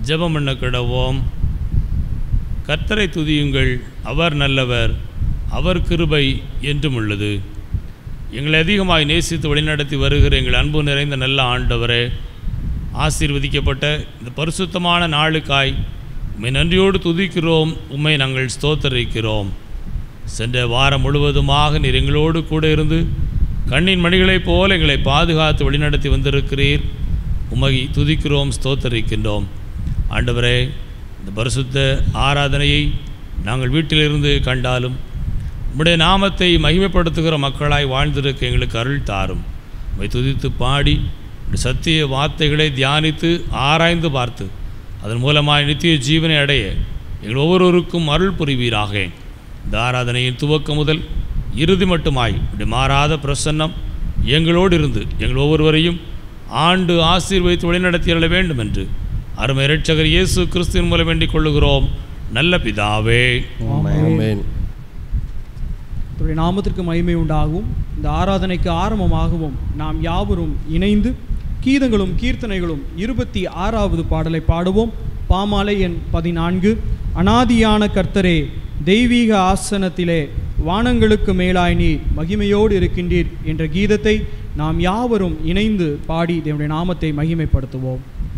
ஜெபம் பண்ண கிடவோம் கர்த்தரை துதியுங்கள் அவர் நல்லவர் அவர் கிருபை என்றும் உள்ளது எங்களை அதிகமாய் நேசித்து வழிநடத்தி வருகிற எங்கள் அன்பு நிறைந்த நல்ல ஆண்டவரே ஆசீர்வதிக்கப்பட்ட இந்த பரிசுத்தமான நாளுக்காய் உம்மை நன்றியோடு துதிக்கிறோம் உம்மை நாங்கள் ஸ்தோத்தரிக்கிறோம் சென்ற வாரம் முழுவதுமாக நீர் எங்களோடு கூட இருந்து கண்ணின் மணிகளைப் போல எங்களை பாதுகாத்து வழிநடத்தி வந்திருக்கிறீர் உம்மை துதிக்கிறோம் ஸ்தோத்தரிக்கின்றோம் ஆண்டவரே இந்த பரிசுத்த ஆராதனையை நாங்கள் வீட்டிலிருந்து கண்டாலும் உம்முடைய நாமத்தை மகிமைப்படுத்துகிற மக்களாய் வாழ்ந்திருக்க எங்களுக்கு அருள் தாரும் உம்மை துதித்து பாடி உம்முடைய சத்திய வார்த்தைகளை தியானித்து ஆராய்ந்து பார்த்து அதன் மூலமாய் நித்திய ஜீவனை அடைய எங்கள் ஒவ்வொருவருக்கும் அருள் புரிவீராக இந்த ஆராதனையின் துவக்கம் முதல் இறுதி மட்டுமாய் இப்படி மாறாத பிரசன்னம் எங்களோடு இருந்து எங்கள் ஒவ்வொருவரையும் ஆண்டு ஆசீர்வதித்து வழிநடத்தியருள வேண்டும் என்று அருமை இரட்சகர் இயேசு கிறிஸ்துவின் மூலம் வேண்டிக் கொள்ளுகிறோம் நல்ல பிதாவே ஆமென் அவருடைய நாமத்திற்கு மகிமை உண்டாகவும் இந்த ஆராதனைக்கு ஆரம்பமாகவும் நாம் யாவரும் இணைந்து கீதங்களும் கீர்த்தனைகளும் இருபத்தி ஆறாவது பாடலை பாடுவோம் பாமாலை எண் பதினான்கு அனாதியான கர்த்தரே தெய்வீக ஆசனத்திலே வானங்களுக்கு மேலாய் நீர் மகிமையோடு இருக்கின்றீர் என்ற கீதத்தை நாம் யாவரும் இணைந்து பாடி தேவனுடைய நாமத்தை மகிமைப்படுத்துவோம்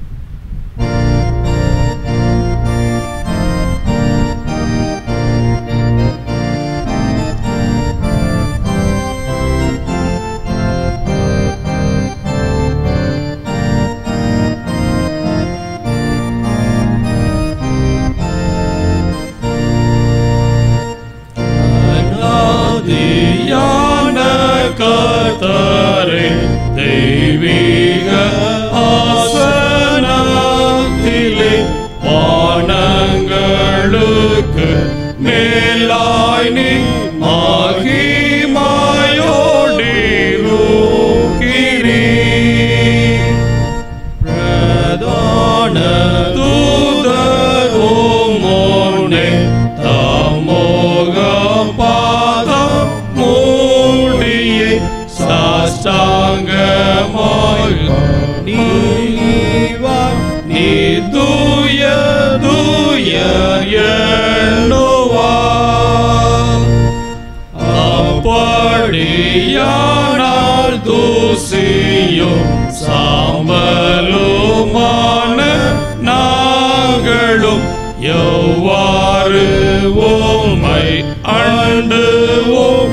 அநாதியான கர்த்தரே, தெய்வீக ஆசனத்திலே வானங்களுக்கு மேலாய் நீ மகிமாயோடிருக்கிறீர். பிரதான தூதரும் முன்னே தமோக பாதம் மூடியே சாஷ்டாங்கமாய் நீவாய் நீ தூய தூய எண்ணுவார் அப்படியானால் தூசியும் சாம்பலுமான நாங்களும் எவ்வாறு உம்மை அண்டுவோம்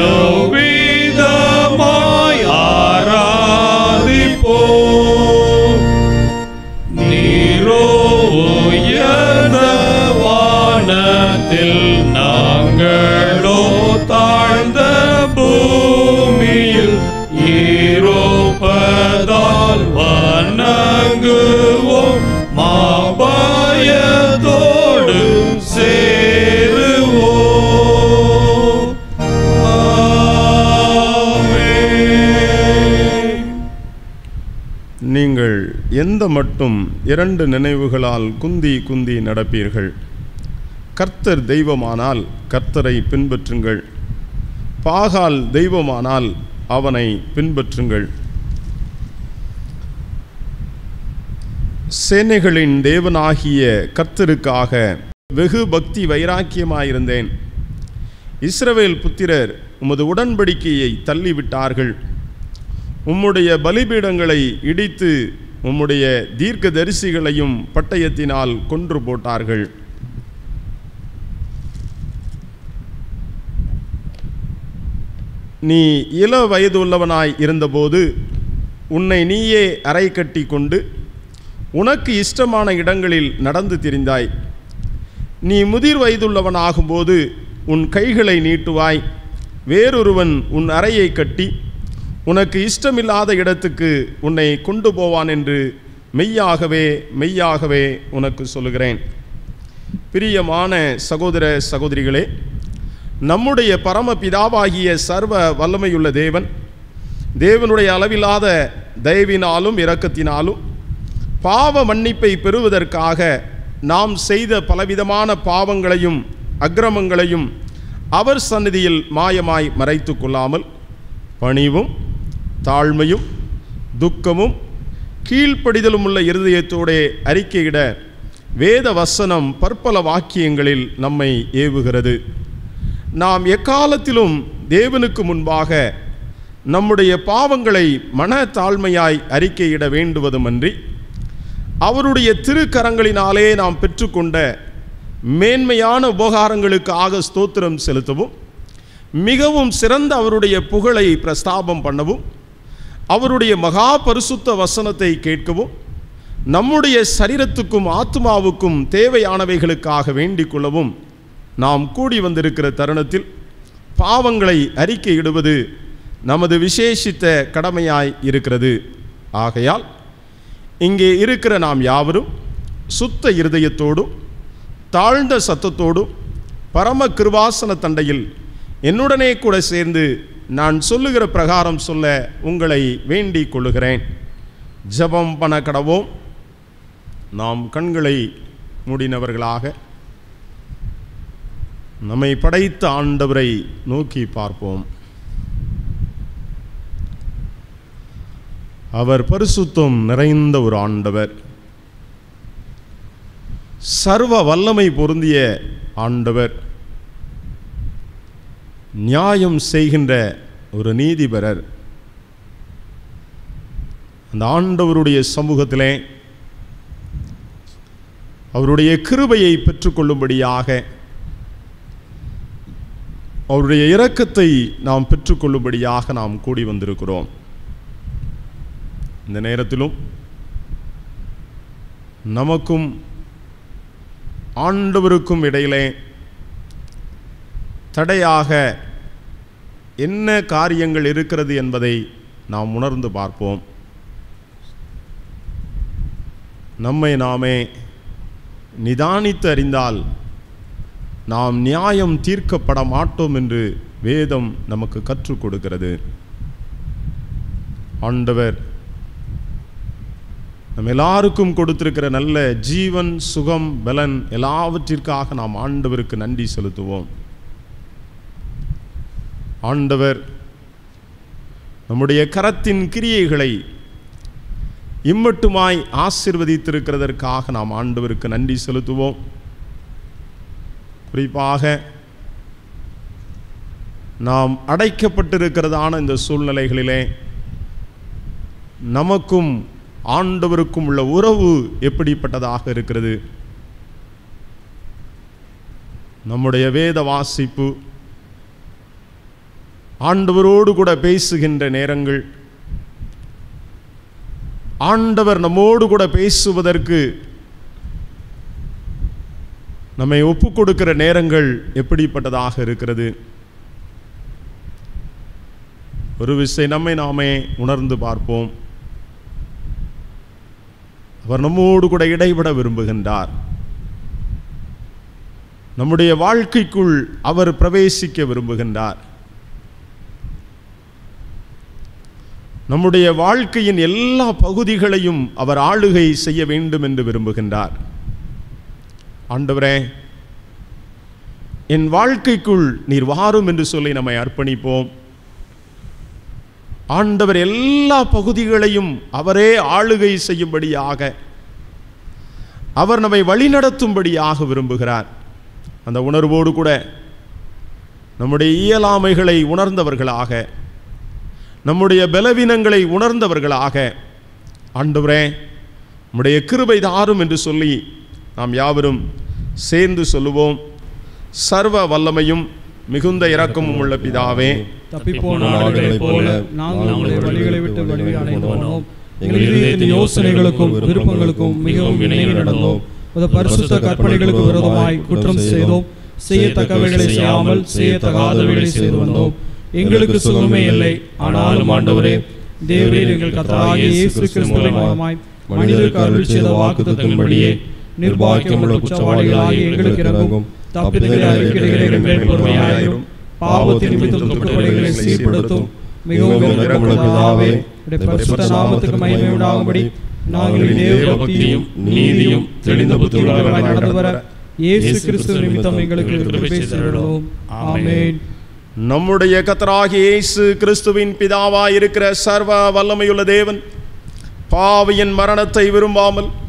எவ்விதமாய் ஆராதிப்போம் நீரோ உயர்ந்த வானத்தில் நாங்களோ தாழ்ந்த பூமியில் ஈரோப்பதால் வணங்குவோம் மாபாயத்தோடு சேருவோம் ஆமென். நீங்கள் எந்த மட்டும் இரண்டு நினைவுகளால் குந்தி குந்தி நடப்பீர்கள் கர்த்தர் தெய்வமானால் கர்த்தரை பின்பற்றுங்கள் பாகால் தெய்வமானால் அவனை பின்பற்றுங்கள் சேனைகளின் தேவனாகிய கர்த்தருக்காக வெகு பக்தி வைராக்கியமாயிருந்தேன் இஸ்ரவேல் புத்திரர் உமது உடன்படிக்கையை தள்ளிவிட்டார்கள் உம்முடைய பலிபீடங்களை இடித்து உம்முடைய தீர்க்க தரிசிகளையும் பட்டயத்தினால் கொன்று போட்டார்கள் நீ இள வயதுள்ளவனாய் இருந்தபோது உன்னை நீயே அறை கட்டி கொண்டு உனக்கு இஷ்டமான இடங்களில் நடந்து திரிந்தாய் நீ முதிர் வயதுள்ளவனாகும்போது உன் கைகளை நீட்டுவாய் வேறொருவன் உன் அறையை கட்டி உனக்கு இஷ்டமில்லாத இடத்துக்கு உன்னை கொண்டு போவான் என்று மெய்யாகவே மெய்யாகவே உனக்கு சொல்லுகிறேன் பிரியமான சகோதர சகோதரிகளே நம்முடைய பரம பிதாவாகிய சர்வ வல்லமையுள்ள தேவன் தேவனுடைய அளவில்லாத தயவினாலும் இரக்கத்தினாலும் பாவ மன்னிப்பை பெறுவதற்காக நாம் செய்த பலவிதமான பாவங்களையும் அக்கிரமங்களையும் அவர் சந்நிதியில் மாயமாய் மறைத்து கொள்ளாமல் பணிவும் தாழ்மையும் துக்கமும் கீழ்ப்படிதலும் உள்ள இருதயத்தோடே அறிக்கையிட வேத வசனம் பற்பல வாக்கியங்களில் நம்மை ஏவுகிறது நாம் எக்காலத்திலும் தேவனுக்கு முன்பாக நம்முடைய பாவங்களை மன தாழ்மையாய் அறிக்கையிட வேண்டுவதுமன்றி அவருடைய திருக்கரங்களினாலே நாம் பெற்றுக்கொண்ட மேன்மையான உபகாரங்களுக்காக ஸ்தோத்திரம் செலுத்தவும் மிகவும் சிறந்த அவருடைய புகழை பிரஸ்தாபம் பண்ணவும் அவருடைய மகா பரிசுத்த வசனத்தை கேட்கவும் நம்முடைய சரீரத்துக்கும் ஆத்மாவுக்கும் தேவையானவைகளுக்காக வேண்டிக் கொள்ளவும் நாம் கூடி வந்திருக்கிற தருணத்தில் பாவங்களை அறிக்கையிடுவது நமது விசேஷித்த கடமையாய் இருக்கிறது ஆகையால் இங்கே இருக்கிற நாம் யாவரும் சுத்த இருதயத்தோடும் தாழ்ந்த சத்தத்தோடும் பரம கிருபாசன தண்டையில் என்னுடனே கூட சேர்ந்து நான் சொல்லுகிற பிரகாரம் சொல்ல உங்களை வேண்டிக் கொள்ளுகிறேன் ஜெபம் பண்ண கடவோம் நாம் கண்களை மூடினவர்களாக நம்மை படைத்த ஆண்டவரை நோக்கி பார்ப்போம் அவர் பரிசுத்தம் நிறைந்த ஒரு ஆண்டவர் சர்வ வல்லமை பொருந்திய ஆண்டவர் நியாயம் செய்கின்ற ஒரு நீதிபரர் அந்த ஆண்டவருடைய சமூகத்திலே அவருடைய கிருபையை பெற்றுக்கொள்ளும்படியாக அவருடைய இரக்கத்தை நாம் பெற்றுக்கொள்ளும்படியாக நாம் கூடி வந்திருக்கிறோம் இந்த நேரத்திலும் நமக்கும் ஆண்டவருக்கும் இடையிலே தடையாக என்ன காரியங்கள் இருக்கிறது என்பதை நாம் உணர்ந்து பார்ப்போம் நம்மை நாமே நிதானித்து அறிந்தால் நாம் நியாயம் தீர்க்கப்பட மாட்டோம் என்று வேதம் நமக்கு கற்றுக் கொடுக்கிறது ஆண்டவர் நம்ம எல்லாருக்கும் கொடுத்திருக்கிற நல்ல ஜீவன் சுகம் பலன் எல்லாவற்றிற்காக நாம் ஆண்டவருக்கு நன்றி செலுத்துவோம் ஆண்டவர் நம்முடைய கரத்தின் கிரியைகளை இம்மட்டுமாய் ஆசிர்வதித்திருக்கிறதற்காக நாம் ஆண்டவருக்கு நன்றி செலுத்துவோம் குறிப்பாக நாம் அடைக்கப்பட்டிருக்கிறதான இந்த சூழ்நிலைகளிலே நமக்கும் ஆண்டவருக்கும் உள்ள உறவு எப்படிப்பட்டதாக இருக்கிறது நம்முடைய வேத வாசிப்பு ஆண்டவரோடு கூட பேசுகின்ற நேரங்கள் ஆண்டவர் நம்மோடு கூட பேசுவதற்கு நம்மை ஒப்பு கொடுக்கிற நேரங்கள் எப்படிப்பட்டதாக இருக்கிறது ஒரு விசை நம்மை நாமே உணர்ந்து பார்ப்போம் அவர் நம்மோடு கூட இடைபட விரும்புகின்றார் நம்முடைய வாழ்க்கைக்குள் அவர் பிரவேசிக்க விரும்புகின்றார் நம்முடைய வாழ்க்கையின் எல்லா பகுதிகளையும் அவர் ஆளுகை செய்ய வேண்டும் என்று விரும்புகின்றார் ஆண்டவரே என் வாழ்க்கைக்குள் நீர் வாரும் என்று சொல்லி நம்மை அர்ப்பணிப்போம் ஆண்டவர் எல்லா பகுதிகளையும் அவரே ஆளுகை செய்யும்படியாக அவர் நம்மை வழிநடத்தும்படியாக விரும்புகிறார் அந்த உணர்வோடு கூட நம்முடைய இயலாமைகளை உணர்ந்தவர்களாக நம்முடைய பலவீனங்களை உணர்ந்தவர்களாக ஆண்டவரே நம்முடைய கிருபை தாரும் என்று சொல்லி நாம் யாவரும் சேர்ந்து சொல்லுவோம் சர்வ வல்லமையும் மிகுந்த இரக்கமும் உள்ள பிதாவே தப்பிப்போன ஆடுகளைப் போல நாங்கள் உங்களுடைய வழிகளை விட்டு வடிவை அடைந்து போனோம் எங்கள் இதயத்தின் யோசனைகளுக்கும் விருப்பங்களுக்கும் மிகவும் இணைந்து நடந்தோம் உத பரிசுத்த கற்பனைகளுக்கு விரோதமாய் குற்றம் செய்தோம் செய்யத்தக்கவைகளை செய்யாமல் செய்யத்தகாதவைகளை செய்து வந்தோம் எங்களுக்கு சுகமே இல்லை ஆனாலும் ஆண்டவரே தேவரீர் எங்கள் கர்த்தராகிய இயேசு கிறிஸ்துவின் மூலமாய் மனிதருக்கு அருள் செய்த வாக்குத்தத்தின்படியே நிர்பாக்கியமுள்ள குற்றவாளிகளாகிய எங்களுக்கு இறங்கும் தப்பிதங்களை அறிக்கையிடுகிற எங்கள் மேல் பொறுமையாயிரும் பாவத்தின் நிமித்தம் குற்றவாளிகளை சீர்படுத்தும் மிகவும் இரக்கமுள்ள பிதாவே உடைய பரிசுத்த நாமத்துக்கு மகிமை உண்டாகும்படி நாங்கள் தேவ பக்தியும் நீதியும் தெளிந்த புத்தியுள்ளவர்களாய் நடந்து வர இயேசு கிறிஸ்து நிமித்தம் எங்களுக்கு கிருபை செய்திருக்கிறோம் ஆமென் நம்முடைய கத்தராகிய இயேசு கிறிஸ்துவின் பிதாவாய் இருக்கிற சர்வ வல்லமையுள்ள தேவன் பாவியின் மரணத்தை விரும்பாமல்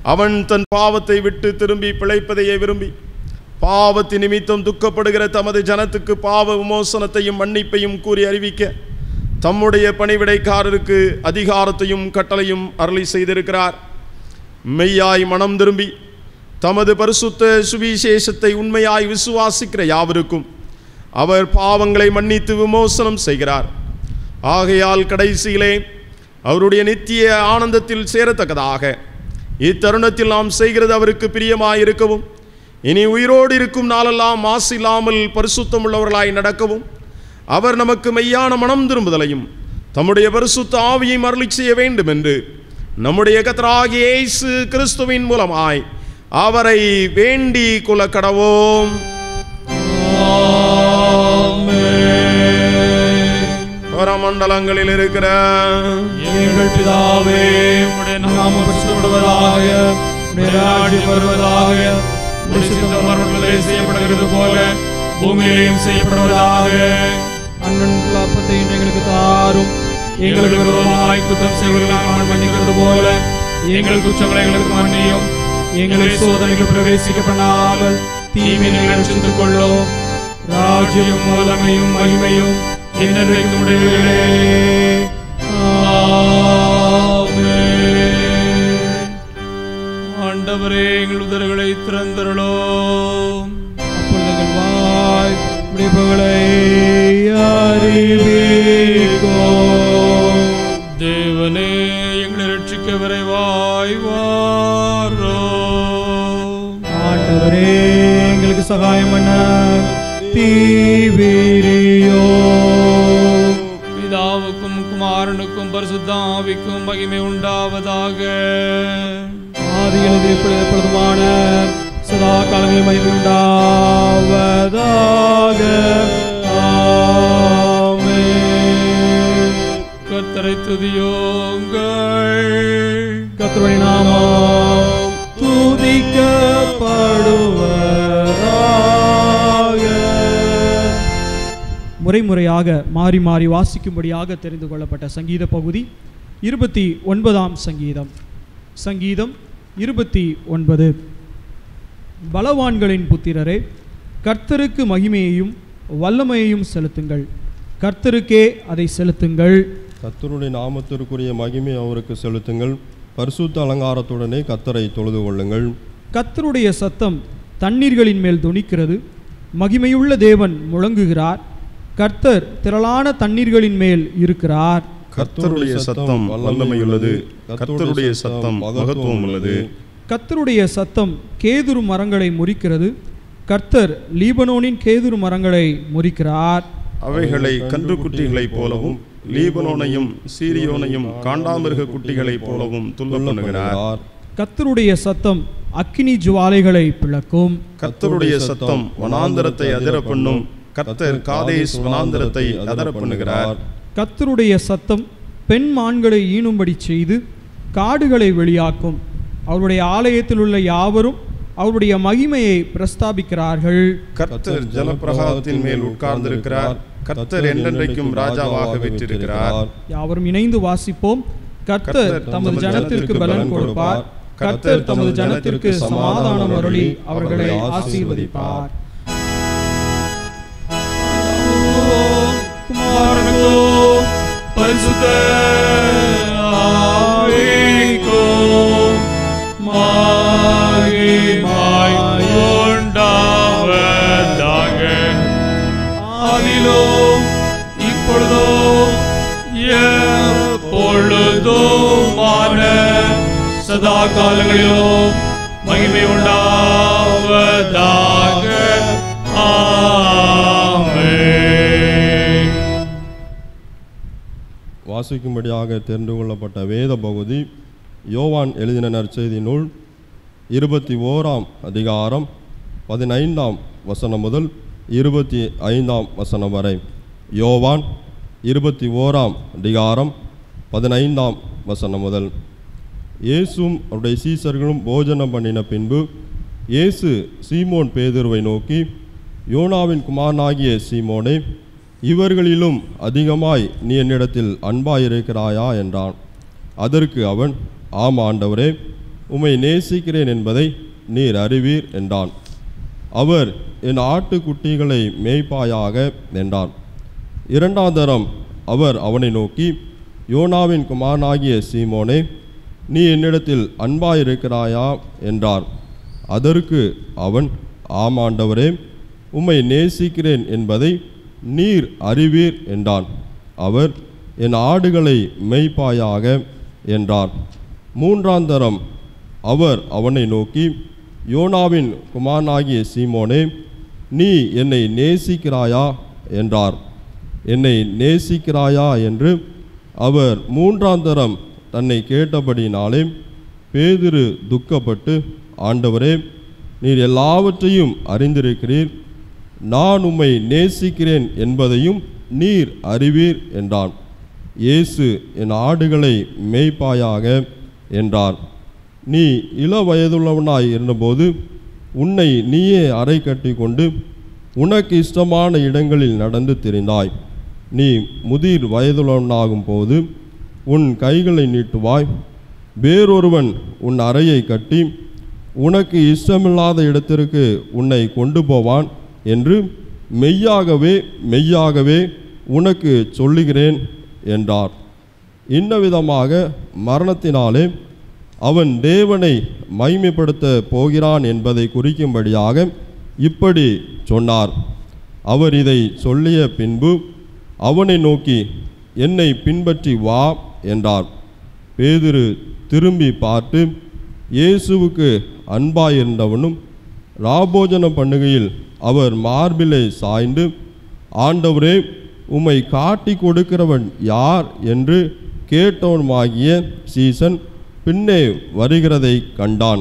அவன் தன் பாவத்தை விட்டு திரும்பி பிழைப்பதையே விரும்பி பாவத்தின் நிமித்தம் துக்கப்படுகிற தமது ஜனத்துக்கு பாவ விமோசனத்தையும் மன்னிப்பையும் கூறி அறிவிக்க தம்முடைய பணிவிடைக்காரருக்கு அதிகாரத்தையும் கட்டளையும் அருளி செய்திருக்கிறார் மெய்யாய் மனம் திரும்பி தமது பரிசுத்த சுவிசேஷத்தை உண்மையாய் விசுவாசிக்கிற யாவருக்கும் அவர் பாவங்களை மன்னித்து விமோசனம் செய்கிறார் ஆகையால் கடைசியிலே அவருடைய நித்திய ஆனந்தத்தில் சேரத்தக்கதாக இத்தருணத்தில் நாம் செய்கிறது அவருக்கு பிரியமாயிருக்கவும் இனி உயிரோடு இருக்கும் நாளெல்லாம் மாசு இல்லாமல் பரிசுத்தம் உள்ளவர்களாய் நடக்கவும் அவர் நமக்கு மெய்யான மனம் திரும்புதலையும் தம்முடைய பரிசுத்த ஆவியை மரளி செய்ய வேண்டும் என்று நம்முடைய கத்தராகிய இயேசு கிறிஸ்துவின் மூலமாய் அவரை வேண்டி கொள்ள கடவோம் பரமண்டலங்களில் இருக்கிற எங்கள் பிதாவே உடைய நாமம் பரிசுத்தப்படுவதாக உடைய ராஜ்யம் வருவதாக உடைய சித்தம் மரணத்திலே செய்யப்படுகிறது போல பூமியிலேயும் செய்யப்படுவதாக அண்ணன் அப்பத்தை இன்று எங்களுக்கு தாரும் எங்களுக்கு விரோதமாய் குற்றம் செய்வர்கள் நாங்கள் மன்னிக்கிறது போல எங்கள் குற்றங்களை எங்களுக்கு மன்னியும் எங்களை சோதனைக்கு பிரவேசிக்க பண்ணாமல் தீமையை ரட்சித்துக் கொள்ளும் ராஜ்யம் மூலமையும் மகிமையும் என்னென்றைக்கும் உடையவர்களே ஆண்டவரே எங்கள் உதடுகளை திறந்தருளோம் அப்பொழுது எங்கள் வாய் முடிப்புகளை அறிவிக்கும் தேவனே எங்களை ரட்சிக்க விரைவாய் வாரோ ஆண்டவரே எங்களுக்கு சகாயம் பண்ண தீவிரியோ பிதாவுக்கும் குமாரனுக்கும் பரிசுத்தாவிக்கும் மகிமை உண்டாவதாக ஆதியிலிருந்து இப்பொழுது எப்பொழுதுமான சதா காலங்களில் மகிமை உண்டாவதாக ஆமென். கத்தரை துதியோங்கள் கர்த்தருடைய நாமம் துதிக்கப்படுவதாக முறை முறையாக மாறி மாறி வாசிக்கும்படியாக தெரிந்து கொள்ளப்பட்ட சங்கீத பகுதி இருபத்தி ஒன்பதாம் சங்கீதம் சங்கீதம் இருபத்தி ஒன்பது பலவான்களின் புத்திரரே கர்த்தருக்கு மகிமையையும் வல்லமையையும் செலுத்துங்கள் கர்த்தருக்கே அதை செலுத்துங்கள் கர்த்தருடைய நாமத்திற்குரிய மகிமை அவருக்கு செலுத்துங்கள் பரிசுத்த அலங்காரத்துடனே கர்த்தரை தொழுது கொள்ளுங்கள் கர்த்தருடைய சத்தம் தண்ணீர்களின் மேல் துணிக்கிறது மகிமையுள்ள தேவன் முழங்குகிறார் கர்த்தர் திரளான தண்ணீர்களின் மேல் இருக்கிறார் கர்த்தருடைய சத்தம் வல்லமையுள்ளது கர்த்தருடைய சத்தம் மகத்துவம் உள்ளது கர்த்தருடைய சத்தம் கேதுரு மரங்களை முறிக்கிறது கர்த்தர் லீபனோனின் கேதுரு மரங்களை முறிக்கிறார் அவைகளை கன்றுக்குட்டிகளைப் போலவும் லீபனோனையும் சீரியோனையும் காண்டாமிருக குட்டிகளைப் போலவும் துள்ள பண்ணுகிறார் கர்த்தருடைய சத்தம் அக்கினி ஜுவாலைகளை பிளக்கும் கர்த்தருடைய சத்தம் வனாந்தரத்தை அதிர பண்ணும் கர்த்தர் காதேஸ் வனாந்தரத்தை அதர பண்ணுகிறார் கர்த்தருடைய சத்தம் பெண் மான்களை ஈனும்படி செய்து காடுகளை வெளியாக்கும் அவருடைய ஆலயத்தில் உள்ள யாவரும் அவருடைய மகிமையை பிரஸ்தாபிக்கிறார்கள் கர்த்தர் ஜலப்பிரகாரத்தின் மேல் உட்கார்ந்திருக்கிறார் கர்த்தர் என்றென்றைக்கும் ராஜாவாக வீற்றிருக்கிறார் யாவரும் இணைந்து வாசிப்போம் கர்த்தர் தமது ஜனத்திற்கு பலன் கொடுப்பார் கர்த்தர் தமது ஜனத்திற்கு சமாதானம் அருளி அவர்களை ஆசீர்வதிப்பார் குமாரனுக்கோ பரிசுத்த ஆவிக்கோ மகிமாய் உண்டாவதாக அதிலும் இப்பொழுதோ எப்பொழுதுமான சதா காலங்களிலும் மகிமை உண்டாவதாக ஆமென் வாசிக்கும்படியாக தெரிந்து கொள்ளப்பட்ட வேத பகுதி யோவான் எழுதின நற்செய்தி நூல் இருபத்தி ஓராம் அதிகாரம் பதினைந்தாம் வசனம் முதல் இருபத்தி ஐந்தாம் வசனம் வரை யோவான் இருபத்தி ஓராம் அதிகாரம் பதினைந்தாம் வசனம் முதல் இயேசும் அவருடைய சீசர்களும் போஜனம் பண்ணின பின்பு இயேசு சீமோன் பேதுருவை நோக்கி யோனாவின் குமாரனாகிய சீமோனே இவர்களிலும் அதிகமாய் நீ என்னிடத்தில் அன்பாயிருக்கிறாயா என்றான் அதற்கு அவன் ஆம் ஆண்டவரே உம்மை நேசிக்கிறேன் என்பதை நீர் அறிவீர் என்றான் அவர் என் ஆட்டுக்குட்டிகளை மேய்ப்பாயாக என்றார் இரண்டாம் தரம் அவர் அவனை நோக்கி யோனாவின் குமாரனாகிய சீமோனே நீ என்னிடத்தில் அன்பாயிருக்கிறாயா என்றார் அதற்கு அவன் ஆமாண்டவரே உம்மை நேசிக்கிறேன் என்பதை நீர் அறிவீர் என்றான் அவர் என் ஆடுகளை மேய்ப்பாயாக என்றார் மூன்றாம் தரம் அவர் அவனை நோக்கி யோனாவின் குமாரனாகிய சீமோனே நீ என்னை நேசிக்கிறாயா என்றார் என்னை நேசிக்கிறாயா என்று அவர் மூன்றாம் தரம் தன்னை கேட்டபடினாலே பேதுரு துக்கப்பட்டு ஆண்டவரே நீர் எல்லாவற்றையும் அறிந்திருக்கிறீர் நான் உம்மை நேசிக்கிறேன் என்பதையும் நீர் அறிவீர் என்றான் இயேசு என் ஆடுகளை மேய்ப்பாயாக என்றார் நீ இள வயதுள்ளவனாய் இருந்தபோது உன்னை நீயே அறை கட்டி கொண்டு உனக்கு இஷ்டமான இடங்களில் நடந்து திரிந்தாய் நீ முதிர் வயதுள்ளவனாகும் போது உன் கைகளை நீட்டுவாய் வேறொருவன் உன் அறையை கட்டி உனக்கு இஷ்டமில்லாத இடத்திற்கு உன்னை கொண்டு போவான் என்று மெய்யாகவே மெய்யாகவே உனக்கு சொல்லுகிறேன் என்றார் இன்னவிதமாக மரணத்தினாலே அவன் தேவனை மைமைப்படுத்த போகிறான் என்பதை குறிக்கும்படியாக இப்படி சொன்னார் அவர் இதை சொல்லிய பின்பு அவனை நோக்கி என்னை பின்பற்றி வா என்றார் பேதுரு திரும்பி பார்த்து இயேசுவுக்கு அன்பாயிருந்தவனும் ராபோஜன பண்ணுகையில் அவர் மார்பிலை சாய்ந்து ஆண்டவரே உம்மை காட்டி கொடுக்கிறவன் யார் என்று கேட்டவனுமாகிய சீசன் பின்னே வருகிறதை கண்டான்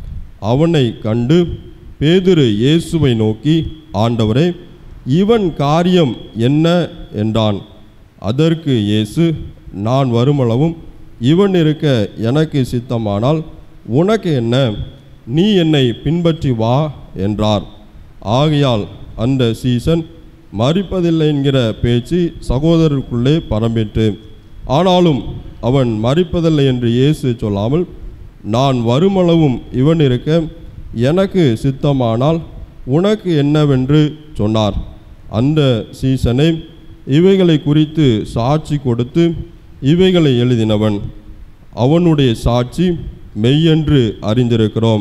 அவனை கண்டு பேதுரு இயேசுவை நோக்கி ஆண்டவரே இவன் காரியம் என்ன என்றான் அதற்கு இயேசு நான் வருமளவும் இவன் இருக்க எனக்கு சித்தமானால் உனக்கு என்ன நீ என்னை பின்பற்றி வா என்றார் ஆகையால் அந்த சீசன் மறிப்பதில்லை என்கிற பேச்சு சகோதரருக்குள்ளே பரம்பிற்று ஆனாலும் அவன் மறிப்பதில்லை என்று இயேசு சொல்லாமல் நான் வருமளவும் இவன் இருக்க எனக்கு சித்தமானால் உனக்கு என்னவென்று சொன்னார் அந்த சீசனை இவைகளை குறித்து சாட்சி கொடுத்து இவைகளை எழுதினவன் அவனுடைய சாட்சி மெய்யென்று அறிந்திருக்கிறோம்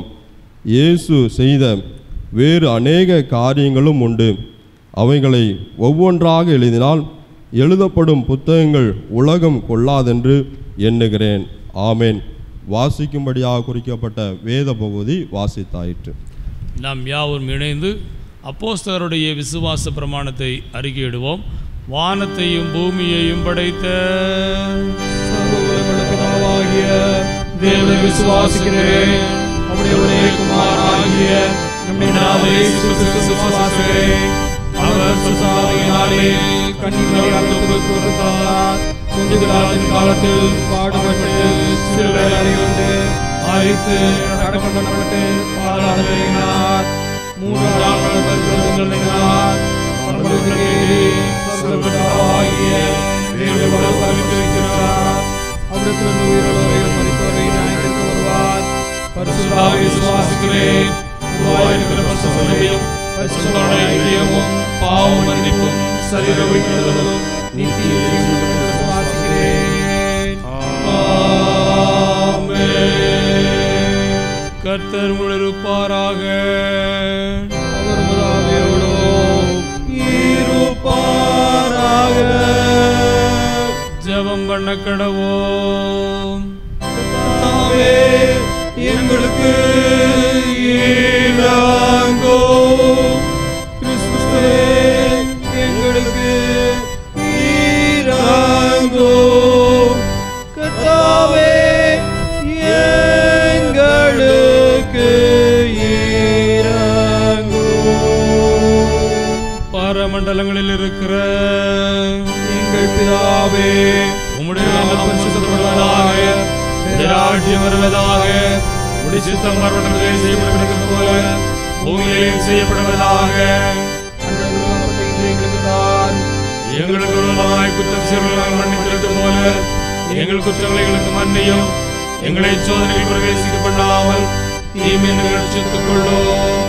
இயேசு செய்த வேறு அநேக காரியங்களும் உண்டு அவைகளை ஒவ்வொன்றாக எழுதினால் எழுதப்படும் புத்தகங்கள் உலகம் கொள்ளாதென்று எண்ணுகிறேன் ஆமேன் வாசிக்கும்படியாக குறிக்கப்பட்ட வேத பகுதி வாசித்தாயிற்று நாம் யாவரும் இணைந்து அப்போஸ்தலருடைய விசுவாச பிரமாணத்தை அறிக்கையிடுவோம் வானத்தையும் பூமியையும் படைத்த சர்வவல்லமையுள்ள பிதாவாகிய தேவனை விசுவாசிக்கிறேன் அவருடைய ஒரே குமாரனாகிய நம்முடைய நாமத்தை இயேசு கிறிஸ்துவை விசுவாசிக்கிறேன் அவர் சுசாரியினாலே கன்னிமரியாளுக்கு கொடுத்தார் கொஞ்ச காலத்தில் பாடுபட்டு சிலுவை அறிந்து ஆய்த்து அடக்கம் பண்ணப்பட்டு பாதாளத்தினார் மூன்றாம் நாள் பரிசுத்தங்களினார் சர்வபிதாவாகிய தேவனை விசுவாசிக்கிறார் அவிடத்திலிருந்து உயிரோரையும் மறித்தோரை நியாயத்திற்கு வருவார் பரிசுத்தாவை விசுவாசிக்கிறேன் உருவாயிருக்கிற பரிசுத்தத்தையும் பரிசுத்தனுடைய ஐக்கியமும் பாவ மன்னிப்பும் சரீர விடுதலும் நித்திய ஜீவனும் விசுவாசிக்கிறேன் ஆமென். கர்த்தர் முழுப்பாராக அவர் முதலாளியோடும் இருப்பாராக ஜெபம் பண்ண கடவோம் கர்த்தாவே, எங்களுக்கு ஈடாங்கோ கிறிஸ்துவே எங்களுக்கு ஈடாங்கோ கர்த்தாவே எங்களுக்கு ஈடாங்கோ பரமண்டலங்களில் இருக்கிற எங்கள் பிதாவே உம்முடைய நாமம் பரிசுத்தப்படுவதாக உம்முடைய ராஜ்யம் வருவதாக உம்முடைய சித்தம் பரமண்டலத்திலே செய்யப்படுகிறது போல பூமியிலேயும் செய்யப்படுவதாக எங்களுக்கு தான் எங்களுக்கு விரோதமாய் குற்றம் செய்வர்கள் மன்னிக்கிறது போல எங்கள் குற்றங்களை எங்களுக்கு மன்னியும் எங்களை சோதனையில் பிரவேசிக்க பண்ணாமல் தீமை நிகழ்ச்சித்துக் கொள்ளும்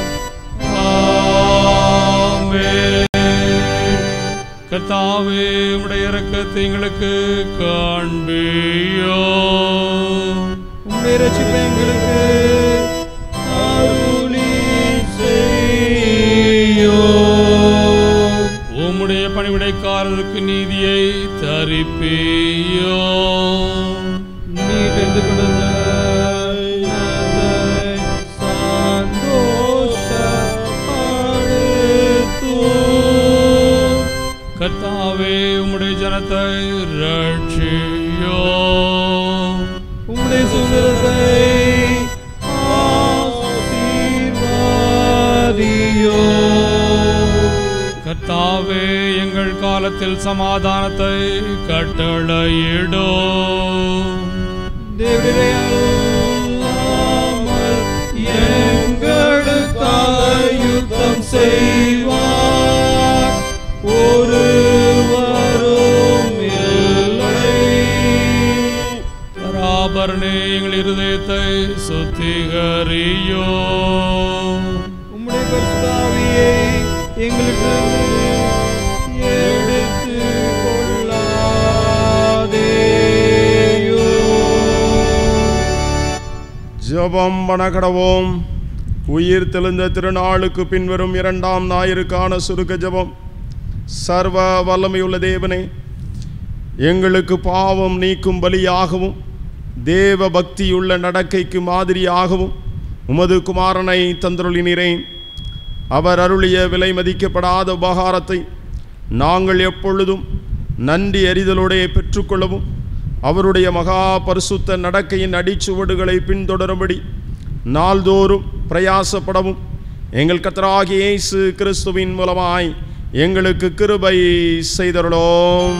ஆமென். கர்த்தாவே உடைய இரக்கத்தை எங்களுக்கு காண்பியோ உம்முடைய ரட்சிப்பை எங்களுக்கு அருளி செய்யோ உம்முடைய பணிவிடைக்காரருக்கு நீதியை தரிப்பியோ நீ தெரிந்து கொண்ட சந்தோஷப்படுத்தும் கர்த்தாவே உம்முடைய ஜனத்தை ரட்சியோ உம்முடைய சுதந்திரத்தை ஆசீர்வாதியோ கர்த்தாவே எங்கள் காலத்தில் சமாதானத்தை கட்டளையிடோ தேவரே அல்லாமல் எங்களுக்காக யுத்தம் செய்வார் ஒருவரும் இல்லை பராபரனே எங்கள் இருதயத்தை சுத்திகரியோ உம்முடைய பரிசுத்தாவியை எங்களுக்கு எடுத்து கொள்ளாதேயோ ஜெபம் வணக்கடவோம் உயிர் தெளிந்த திருநாளுக்கு பின்வரும் இரண்டாம் ஞாயிறுக்கான சுருக்க ஜெபம் சர்வ வல்லமையுள்ள தேவனே எங்களுக்கு பாவம் நீக்கும் பலியாகவும் தேவ பக்தியுள்ள நடக்கைக்கு மாதிரியாகவும் உமது குமாரனை தந்தருளினீரேன் அவர் அருளிய விலை மதிக்கப்படாத உபகாரத்தை நாங்கள் எப்பொழுதும் நன்றி அறிதலோடே பெற்றுக்கொள்ளவும் அவருடைய மகா பரிசுத்த நடக்கையின் அடிச்சுவடுகளை பின்தொடரும்படி நாள்தோறும் பிரயாசப்படவும் எங்கள் கத்தராகிய இயேசு கிறிஸ்துவின் மூலமாய் எங்களுக்கு கிருபை செய்தருளோம்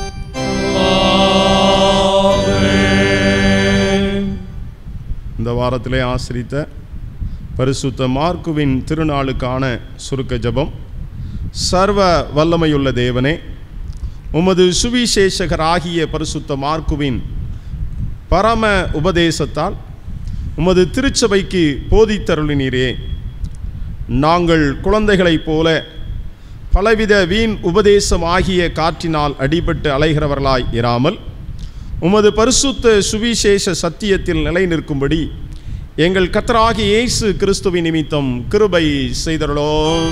இந்த வாரத்திலே ஆசிரித்த பரிசுத்த மார்க்குவின் திருநாளுக்கான சுருக்க ஜெபம் சர்வ வல்லமையுள்ள தேவனே உமது சுவிசேஷகராகிய பரிசுத்த மார்க்குவின் பரம உபதேசத்தால் உமது திருச்சபைக்கு போதித்தருளினீரே நாங்கள் குழந்தைகளைப் போல பலவித வீண் உபதேசம் ஆகிய காற்றினால் அடிபட்டு அலைகிறவர்களாய் இராமல் உமது பரிசுத்த சுவிசேஷ சத்தியத்தில் நிலை நிற்கும்படி எங்கள் கத்தராகிய இயேசு கிறிஸ்துவின் நிமித்தம் கிருபை செய்தருளோம்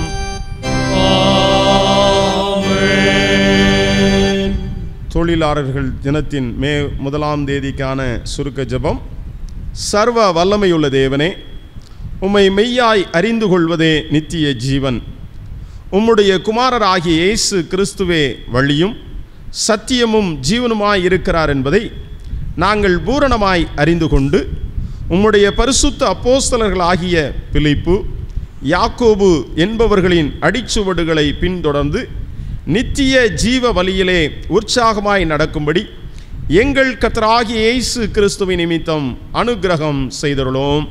தொழிலாளர்கள் தினத்தின் மே முதலாம் தேதிக்கான சுருக்க ஜெபம் சர்வ வல்லமையுள்ள தேவனே உம்மை மெய்யாய் அறிந்து கொள்வதே நித்திய ஜீவன் உம்முடைய குமாரராகிய இயேசு கிறிஸ்துவே வழியும் சத்தியமும் ஜீவனுமாய் இருக்கிறார் என்பதை நாங்கள் பூரணமாய் அறிந்து கொண்டு உம்முடைய பரிசுத்த அப்போஸ்தலர்களாகிய பிலிப்பு யாக்கோபு என்பவர்களின் அடிச்சுவடுகளை பின்தொடர்ந்து நித்திய ஜீவ வழியிலே உற்சாகமாய் நடக்கும்படி எங்கள் கத்தராகிய இயேசு கிறிஸ்துவின் நிமித்தம் அனுக்கிரகம் செய்தருளோம்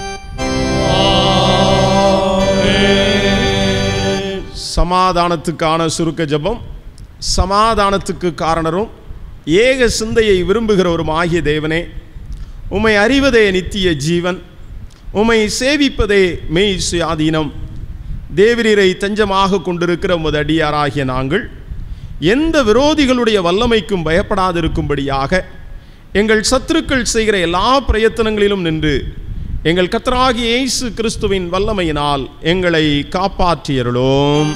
சமாதானத்துக்கான சுருக்க ஜெபம் சமாதானத்துக்கு காரணரும் ஏக சிந்தையை விரும்புகிறவரும் ஆகிய தேவனே உம்மை அறிவதே நித்திய ஜீவன் உம்மை சேவிப்பதே மெய் சுயாதீனம் தேவரீரை தஞ்சமாக கொண்டிருக்கிற உமது அடியாராகிய நாங்கள் எந்த விரோதிகளுடைய வல்லமைக்கும் பயப்படாதிருக்கும்படியாக எங்கள் சத்துருக்கள் செய்கிற எல்லா பிரயத்தனங்களிலும் நின்று எங்கள் கத்தராகிய இயேசு கிறிஸ்துவின் வல்லமையினால் எங்களை காப்பாற்றியருளோம்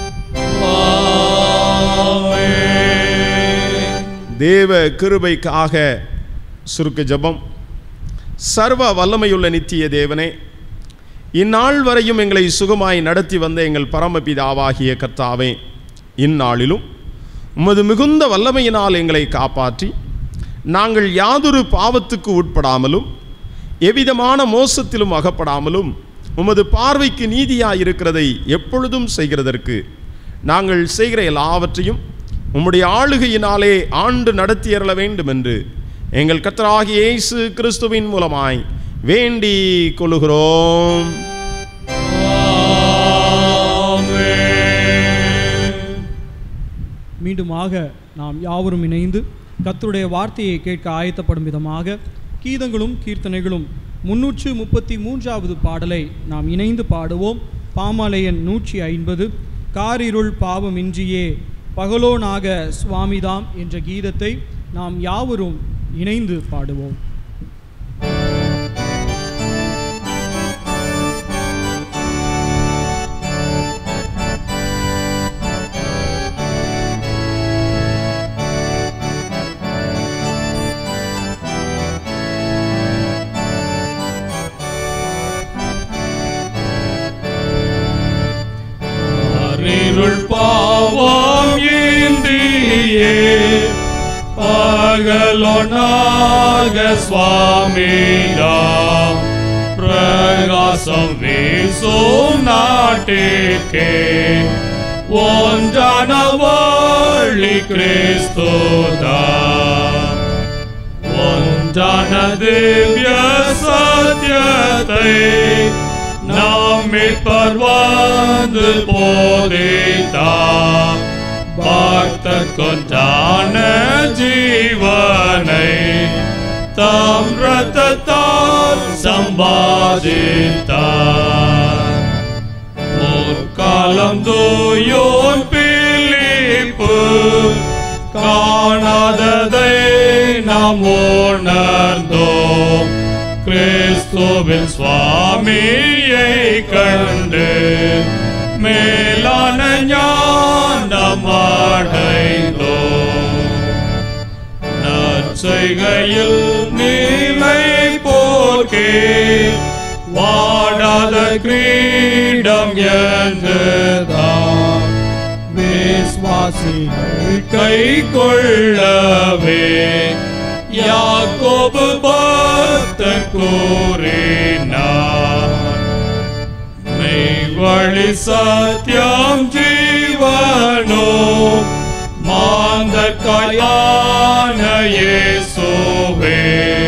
தேவ கிருபைக்காக சுருக்க ஜெபம் சர்வ வல்லமையுள்ள நித்திய தேவனே இந்நாள் வரையும் எங்களை சுகமாய் நடத்தி வந்த எங்கள் பரமபிதாவாகிய கர்த்தாவே இந்நாளிலும் உமது மிகுந்த வல்லமையினால் எங்களை காப்பாற்றி நாங்கள் யாதொரு பாவத்துக்கு உட்படாமலும் எவ்விதமான மோசத்திலும் அகப்படாமலும் உமது பார்வைக்கு நீதியாயிருக்கிறதை எப்பொழுதும் செய்கிறதற்கு நாங்கள் செய்கிற எல்லாவற்றையும் உம்முடைய ஆளுகையினாலே ஆண்டு நடத்தியறல வேண்டும் என்று எங்கள் கர்த்தராகிய இயேசு கிறிஸ்துவின் மூலமாய் வேண்டி கொள்ளுகிறோம் மீண்டுமாக நாம் யாவரும் இணைந்து கர்த்தருடைய வார்த்தையை கேட்க ஆயத்தப்படும் விதமாக கீதங்களும் கீர்த்தனைகளும் முன்னூற்று முப்பத்தி மூன்றாவது பாடலை நாம் இணைந்து பாடுவோம் பாமாலையன் நூற்றி ஐம்பது காரிருள் பாவமின்றியே பகலோனாக சுவாமிதாம் என்ற கீதத்தை நாம் யாவரும் இணைந்து பாடுவோம் அருள் பாவம் ஏந்தியே பகலொனாக சுவாமியாம் பிரகாசம் வீசும் நாட்டிற்கே ஒன்றான வழி கிறிஸ்துதான் ஒன்றான திவ்ய சத்தியத்தை நம்மிற்பர் வந்து போதித்தார் பக்தர் கொண்டான ஜீவனை தம் ரத்தத்தால் சம்பாதித்தார் முற்காலம் தூயோன் பிலிப்பு காணாததை நாம் உணர்ந்தோம் கிறிஸ்துவின் சுவாமியை கண்டு மேலான ஞானம் அடைந்தோம் நற்செய்கையில் நீலை போர்க்கே வாடாத கிரீடம் என்றுதான் விஸ்வாசிகள் கை கொள்ளவே யாக்கோபு பக்தர் கூறினார் மெய்வழி சத்தியம் ஜீவனோ மாந்தற்காயான இயேசுவே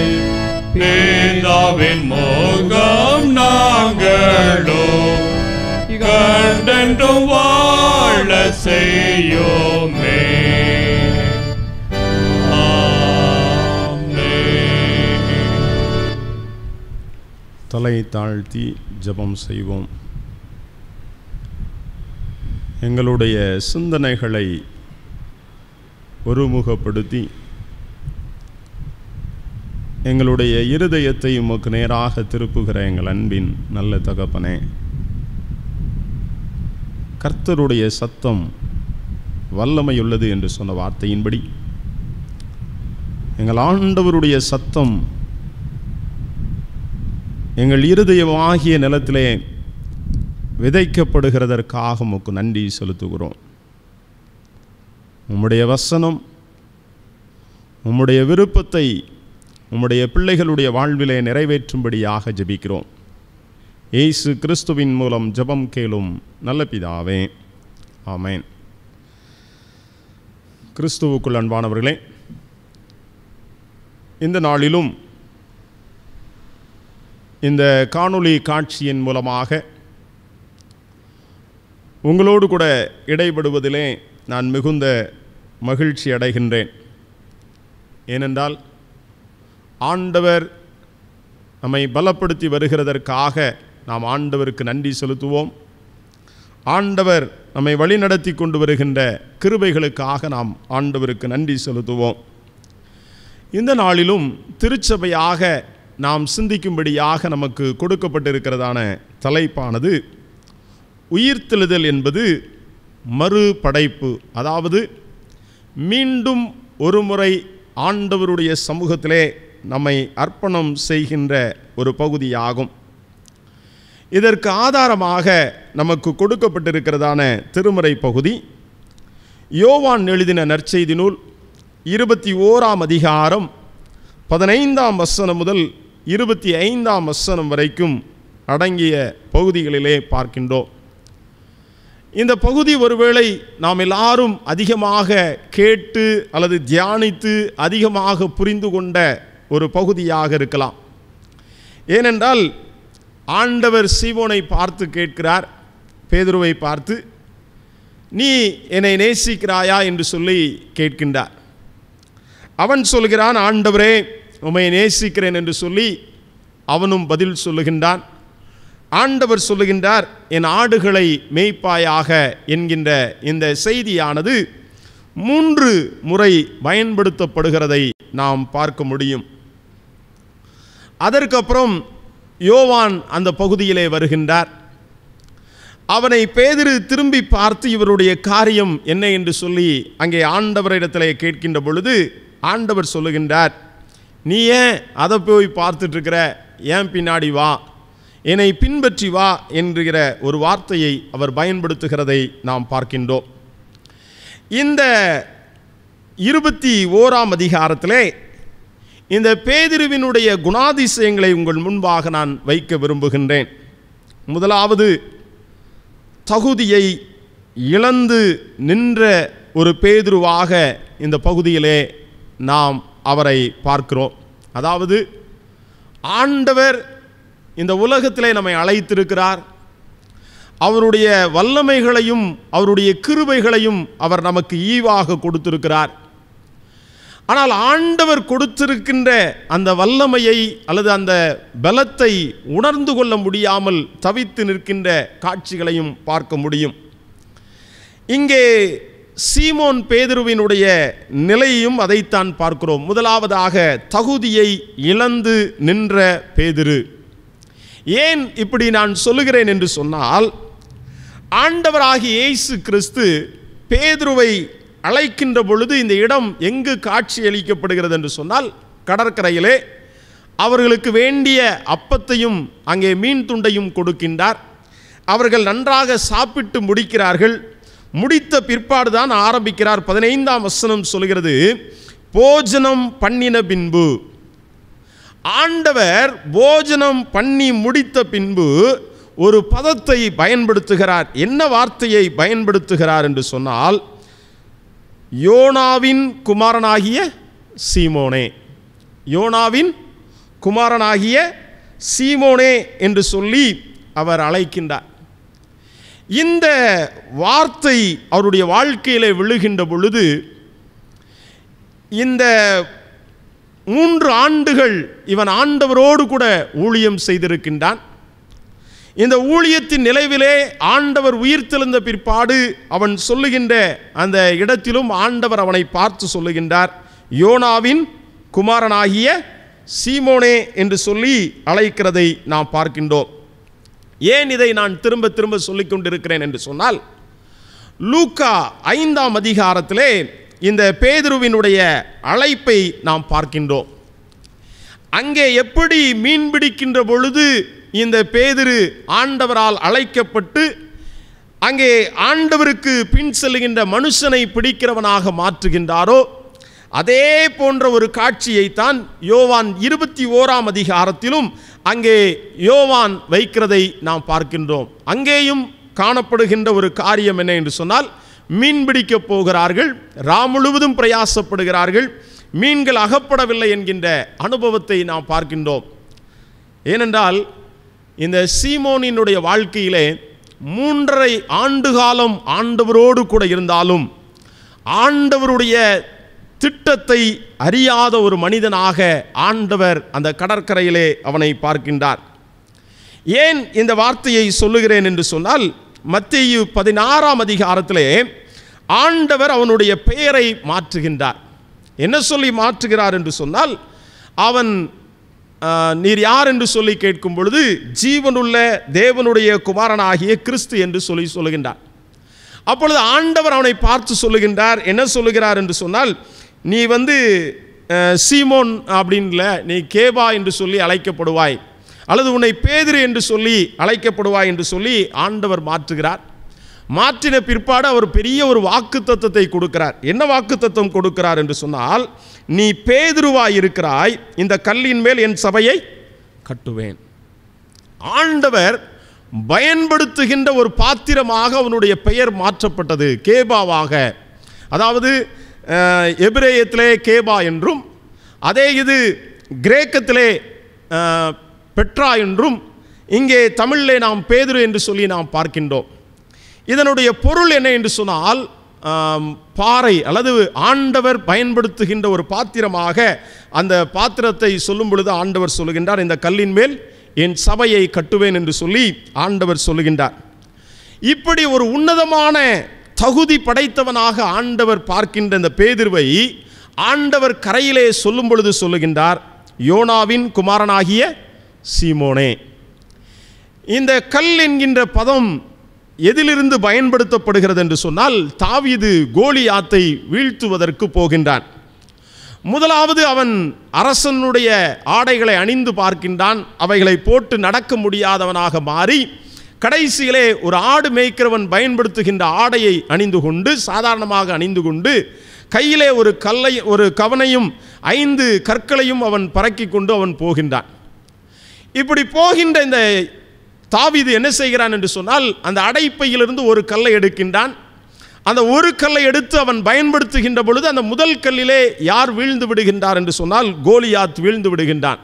பிதாவின் மோகம் நாங்களோ கண்டென்றும் வாழ செய்யோமே ஆமென். தலை தாழ்த்தி ஜெபம் செய்வோம் எங்களுடைய சிந்தனைகளை ஒருமுகப்படுத்தி எங்களுடைய இருதயத்தை உமக்கு நேராக திருப்புகிற எங்கள் அன்பின் நல்ல தகப்பனே கர்த்தருடைய சத்தம் வல்லமையுள்ளது என்று சொன்ன வார்த்தையின்படி எங்கள் ஆண்டவருடைய சத்தம் எங்கள் இருதயமாகிய நிலத்திலே விதைக்கப்படுகிறதற்காக உமக்கு நன்றி செலுத்துகிறோம் உம்முடைய வசனம் உம்முடைய விருப்பத்தை உம்முடைய பிள்ளைகளுடைய வாழ்விலே நிறைவேற்றும்படியாக ஜெபிக்கிறோம் இயேசு கிறிஸ்துவின் மூலம் ஜெபம் கேளும் நல்ல பிதாவே ஆமென் கிறிஸ்துவுக்குள் அன்பானவர்களே இந்த நாளிலும் இந்த காணொளி காட்சியின் மூலமாக உங்களோடு கூட இடைபடுவதிலே நான் மிகுந்த மகிழ்ச்சி அடைகின்றேன் ஏனென்றால் ஆண்டவர் நம்மை பலப்படுத்தி வருகிறதற்காக நாம் ஆண்டவருக்கு நன்றி செலுத்துவோம் ஆண்டவர் நம்மை வழிநடத்தி கொண்டு வருகின்ற கிருபைகளுக்காக நாம் ஆண்டவருக்கு நன்றி செலுத்துவோம் இந்த நாளிலும் திருச்சபையாக நாம் சிந்திக்கும்படியாக நமக்கு கொடுக்கப்பட்டிருக்கிறதான தலைப்பானது உயிர்த்தெழுதல் என்பது மறுபடைப்பு அதாவது மீண்டும் ஒருமுறை ஆண்டவருடைய சமூகத்திலே நம்மை அர்ப்பணம் செய்கின்ற ஒரு பகுதியாகும் இதற்கு ஆதாரமாக நமக்கு கொடுக்கப்பட்டிருக்கிறதான திருமறை பகுதி யோவான் எழுதின நற்செய்தி நூல் இருபத்தி ஓராம் அதிகாரம் பதினைந்தாம் வசனம் முதல் இருபத்தி ஐந்தாம் வசனம் வரைக்கும் அடங்கிய பகுதிகளிலே பார்க்கின்றோம் இந்த பகுதி ஒருவேளை நாம் எல்லாரும் அதிகமாக கேட்டு அல்லது தியானித்து அதிகமாக புரிந்து கொண்ட ஒரு பகுதியாக இருக்கலாம் ஏனென்றால் ஆண்டவர் சீமோனை பார்த்து கேட்கிறார் பேதுருவை பார்த்து நீ என்னை நேசிக்கிறாயா என்று சொல்லி கேட்கின்றார் அவன் சொல்கிறான் ஆண்டவரே உம்மை நேசிக்கிறேன் என்று சொல்லி அவனும் பதில் சொல்லுகின்றான் ஆண்டவர் சொல்லுகின்றார் என் ஆடுகளை மேய்ப்பாயாக என்கின்ற இந்த செய்தியானது மூன்று முறை பயன்படுத்தப்படுகிறதை நாம் பார்க்க முடியும் அதற்கப்புறம் யோவான் அந்த பகுதியிலே வருகின்றார் அவனை பேதிரு திரும்பி பார்த்து இவருடைய காரியம் என்ன என்று சொல்லி அங்கே ஆண்டவரிடத்திலே கேட்கின்ற பொழுது ஆண்டவர் சொல்லுகின்றார் நீ ஏன் அதை போய் பார்த்துட்டு இருக்கிற ஏன் பின்னாடி வா என்னை பின்பற்றி வா என்கிற ஒரு வார்த்தையை அவர் பயன்படுத்துகிறதை நாம் பார்க்கின்றோம் இந்த இருபத்தி ஓராம் அதிகாரத்திலே இந்த பேதிருவினுடைய குணாதிசயங்களை உங்கள் முன்பாக நான் வைக்க விரும்புகின்றேன் முதலாவது தகுதியை இழந்து நின்ற ஒரு பேதுருவாக இந்த பகுதியிலே நாம் அவரை பார்க்கிறோம் அதாவது ஆண்டவர் இந்த உலகத்திலே நம்மை அழைத்திருக்கிறார் அவருடைய வல்லமைகளையும் அவருடைய கிருபைகளையும் அவர் நமக்கு ஈவாக கொடுத்திருக்கிறார் ஆனால் ஆண்டவர் கொடுத்திருக்கின்ற அந்த வல்லமையை அல்லது அந்த பலத்தை உணர்ந்து கொள்ள முடியாமல் தவித்து நிற்கின்ற காட்சிகளையும் பார்க்க முடியும் இங்கே சீமோன் பேதுருவினுடைய நிலையையும் அதைத்தான் பார்க்கிறோம் முதலாவதாக தகுதியை இழந்து நின்ற பேதுரு ஏன் இப்படி நான் சொல்லுகிறேன் என்று சொன்னால் ஆண்டவராகிய இயேசு கிறிஸ்து பேதுருவை அழைக்கின்ற பொழுது இந்த இடம் எங்கு காட்சி அளிக்கப்படுகிறது என்று சொன்னால் கடற்கரையிலே அவர்களுக்கு வேண்டிய அப்பத்தையும் அங்கே மீன் துண்டையும் கொடுக்கின்றார் அவர்கள் நன்றாக சாப்பிட்டு முடிக்கிறார்கள் முடித்த பிற்பாடு தான் ஆரம்பிக்கிறார் பதினைந்தாம் வசனம் சொல்கிறது போஜனம் பண்ணின பின்பு ஆண்டவர் போஜனம் பண்ணி முடித்த பின்பு ஒரு பதத்தை பயன்படுத்துகிறார் என்ன வார்த்தையை பயன்படுத்துகிறார் என்று சொன்னால் யோனாவின் குமாரனாகிய சீமோனே யோனாவின் குமாரனாகிய சீமோனே என்று சொல்லி அவர் அழைக்கின்றார் இந்த வார்த்தை அவருடைய வாழ்க்கையிலே விழுகின்ற பொழுது இந்த மூன்று ஆண்டுகள் இவன் ஆண்டவரோடு கூட ஊழியம் செய்திருக்கின்றான் இந்த ஊழியத்தின் நிலைவிலே ஆண்டவர் உயிர்த்தெழுந்த பிற்பாடு அவன் சொல்லுகின்ற அந்த இடத்திலும் ஆண்டவர் அவனை பார்த்து சொல்லுகின்றார் யோனாவின் குமாரனாகிய சீமோனே என்று சொல்லி அழைக்கிறதை நாம் பார்க்கின்றோம் ஏன் இதை நான் திரும்ப திரும்ப சொல்லிக் கொண்டிருக்கிறேன் என்று சொன்னால் லூக்கா ஐந்தாம் அதிகாரத்திலே இந்த பேதுருவினுடைய அழைப்பை நாம் பார்க்கின்றோம் அங்கே எப்படி மீன் பிடிக்கின்ற பொழுது இந்த பேதிரு ஆண்டவரால் அழைக்கப்பட்டு அங்கே ஆண்டவருக்கு பின் செல்லுகின்ற மனுஷனை பிடிக்கிறவனாக மாற்றுகின்றாரோ அதே போன்ற ஒரு காட்சியைத்தான் யோவான் இருபத்தி ஓராம் அதிகாரத்திலும் அங்கே யோவான் வைக்கிறதை நாம் பார்க்கின்றோம் அங்கேயும் காணப்படுகின்ற ஒரு காரியம் என்ன என்று சொன்னால் மீன் பிடிக்கப் போகிறார்கள் ரா முழுவதும் பிரயாசப்படுகிறார்கள் மீன்கள் அகப்படவில்லை என்கின்ற அனுபவத்தை நாம் பார்க்கின்றோம் ஏனென்றால் இந்த சீமோனினுடைய வாழ்க்கையிலே மூன்றரை ஆண்டு காலம் ஆண்டவரோடு கூட இருந்தாலும் ஆண்டவருடைய திட்டத்தை அறியாத ஒரு மனிதனாக ஆண்டவர் அந்த கடற்கரையிலே அவனை பார்க்கின்றார் ஏன் இந்த வார்த்தையை சொல்லுகிறேன் என்று சொன்னால் மத்திய பதினாறாம் அதிகாரத்திலே ஆண்டவர் அவனுடைய பெயரை மாற்றுகின்றார் என்ன சொல்லி மாற்றுகிறார் என்று சொன்னால் அவன் ஆ, நீர் யார் என்று சொல்லி கேட்கும் பொழுது ஜீவனுள்ள தேவனுடைய குமாரனாகிய கிறிஸ்து என்று சொல்லி சொல்லுகின்றார் அப்பொழுது ஆண்டவர் அவனை பார்த்து சொல்லுகின்றார் என்ன சொல்லுகிறார் என்று சொன்னால் நீ வந்து அஹ், சீமோன் அப்படின்ல நீ கேபா என்று சொல்லி அழைக்கப்படுவாய் அல்லது உன்னை பேதிரு என்று சொல்லி அழைக்கப்படுவாய் என்று சொல்லி ஆண்டவர் மாற்றுகிறார் மாற்றின பிற்பாடு அவர் பெரிய ஒரு வாக்கு தத்துவத்தை கொடுக்கிறார் என்ன வாக்கு தத்துவம் கொடுக்கிறார் என்று சொன்னால் நீ பேதுருவாய் இருக்கிறாய் இந்த கல்லின் மேல் என் சபையை கட்டுவேன் ஆண்டவர் பயன்படுத்துகின்ற ஒரு பாத்திரமாக அவனுடைய பெயர் மாற்றப்பட்டது கேபாவாக அதாவது அஹ், எபிரேயத்திலே கேபா என்றும் அதே இது கிரேக்கத்திலே அஹ், பெட்ரா என்றும் இங்கே தமிழிலே நாம் பேதுரு என்று சொல்லி நாம் பார்க்கின்றோம் இதனுடைய பொருள் என்ன என்று சொன்னால் ஆம், பாறை அல்லது ஆண்டவர் பயன்படுத்துகின்ற ஒரு பாத்திரமாக அந்த பாத்திரத்தை சொல்லும் பொழுது ஆண்டவர் சொல்லுகின்றார் இந்த கல்லின் மேல் என் சபையை கட்டுவேன் என்று சொல்லி ஆண்டவர் சொல்லுகின்றார் இப்படி ஒரு உன்னதமான தகுதி படைத்தவனாக ஆண்டவர் பார்க்கின்ற இந்த பேதிர்வை ஆண்டவர் கரையிலே சொல்லும் பொழுது சொல்லுகின்றார் யோனாவின் குமாரனாகிய சீமோனே இந்த கல் என்கின்ற பதம் எதிலிருந்து பயன்படுத்தப்படுகிறது என்று சொன்னால் தாவீது கோலியாத்தை வீழ்த்துவதற்கு போகின்றான் முதலாவது அவன் அரசனுடைய ஆடைகளை அணிந்து பார்க்கின்றான் அவைகளை போட்டு நடக்க முடியாதவனாக மாறி கடைசியிலே ஒரு ஆடு மேய்க்கிறவன் பயன்படுத்துகின்ற ஆடையை அணிந்து கொண்டு சாதாரணமாக அணிந்து கொண்டு கையிலே ஒரு கல்லை ஒரு கவனையும் ஐந்து கற்களையும் அவன் பறக்கி கொண்டு அவன் போகின்றான் இப்படி போகின்ற இந்த தாவீது என்ன செய்கிறான் என்று சொன்னால் அந்த அடைப்பையிலிருந்து ஒரு கல்லை எடுக்கின்றான் அந்த ஒரு கல்லை எடுத்து அவன் பயன்படுத்துகின்ற பொழுது அந்த முதல் கல்லிலே யார் வீழ்ந்து விடுகின்றார் என்று சொன்னால் கோலியாத் வீழ்ந்து விடுகின்றான்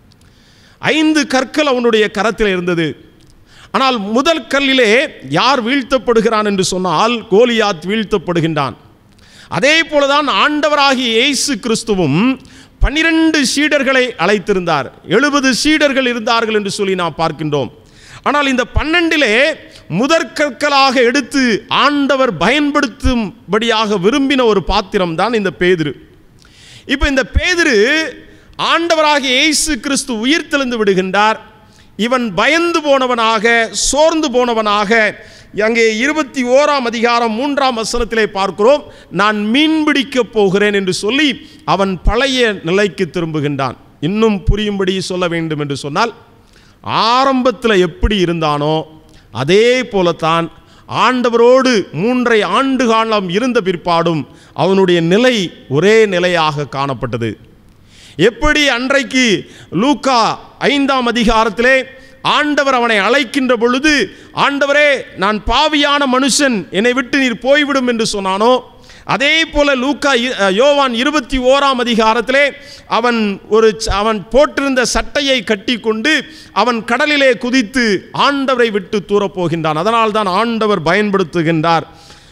ஐந்து கற்கள் அவனுடைய கரத்தில் இருந்தது ஆனால் முதல் கல்லிலே யார் வீழ்த்தப்படுகிறான் என்று சொன்னால் கோலியாத் வீழ்த்தப்படுகின்றான் அதே போலதான் ஆண்டவராகிய இயேசு கிறிஸ்துவும் பன்னிரண்டு சீடர்களை அழைத்திருந்தார் எழுபது சீடர்கள் இருந்தார்கள் என்று சொல்லி நாம் பார்க்கின்றோம் ஆனால் இந்த பன்னெண்டிலே முதற்கற்களாக எடுத்து ஆண்டவர் பயன்படுத்தும்படியாக விரும்பின ஒரு பாத்திரம் தான் இந்த பேதிரு இப்போ இந்த பேதிரு ஆண்டவராகிய இயேசு கிறிஸ்து உயிர் தெளிந்து விடுகின்றார் இவன் பயந்து போனவனாக சோர்ந்து போனவனாக அங்கே இருபத்தி ஓராம் அதிகாரம் மூன்றாம் வசனத்திலே பார்க்கிறோம் நான் மீன்பிடிக்கப் போகிறேன் என்று சொல்லி அவன் பழைய நிலைக்கு திரும்புகின்றான் இன்னும் புரியும்படி சொல்ல வேண்டும் என்று சொன்னால் ஆரம்பத்தில் எப்படி இருந்தானோ அதே போலத்தான் ஆண்டவரோடு மூன்றை ஆண்டு காலம் இருந்த பிற்பாடும் அவனுடைய நிலை ஒரே நிலையாக காணப்பட்டது எப்படி அன்றைக்கு லூக்கா ஐந்தாம் அதிகாரத்திலே ஆண்டவர் அவனை அழைக்கின்ற பொழுது ஆண்டவரே நான் பாவியான மனுஷன் என்னை விட்டு நீர் போய்விடும் என்று சொன்னானோ அதே போல லூக்கா இ- அஹ், யோவான் இருபத்தி ஓராம் அதிகாரத்திலே அவன் ஒரு ச- அவன் போட்டிருந்த சட்டையை கட்டி கொண்டு அவன் கடலிலே குதித்து ஆண்டவரை விட்டு தூரப் போகின்றான் அதனால் தான் ஆண்டவர் பயன்படுத்துகின்றார்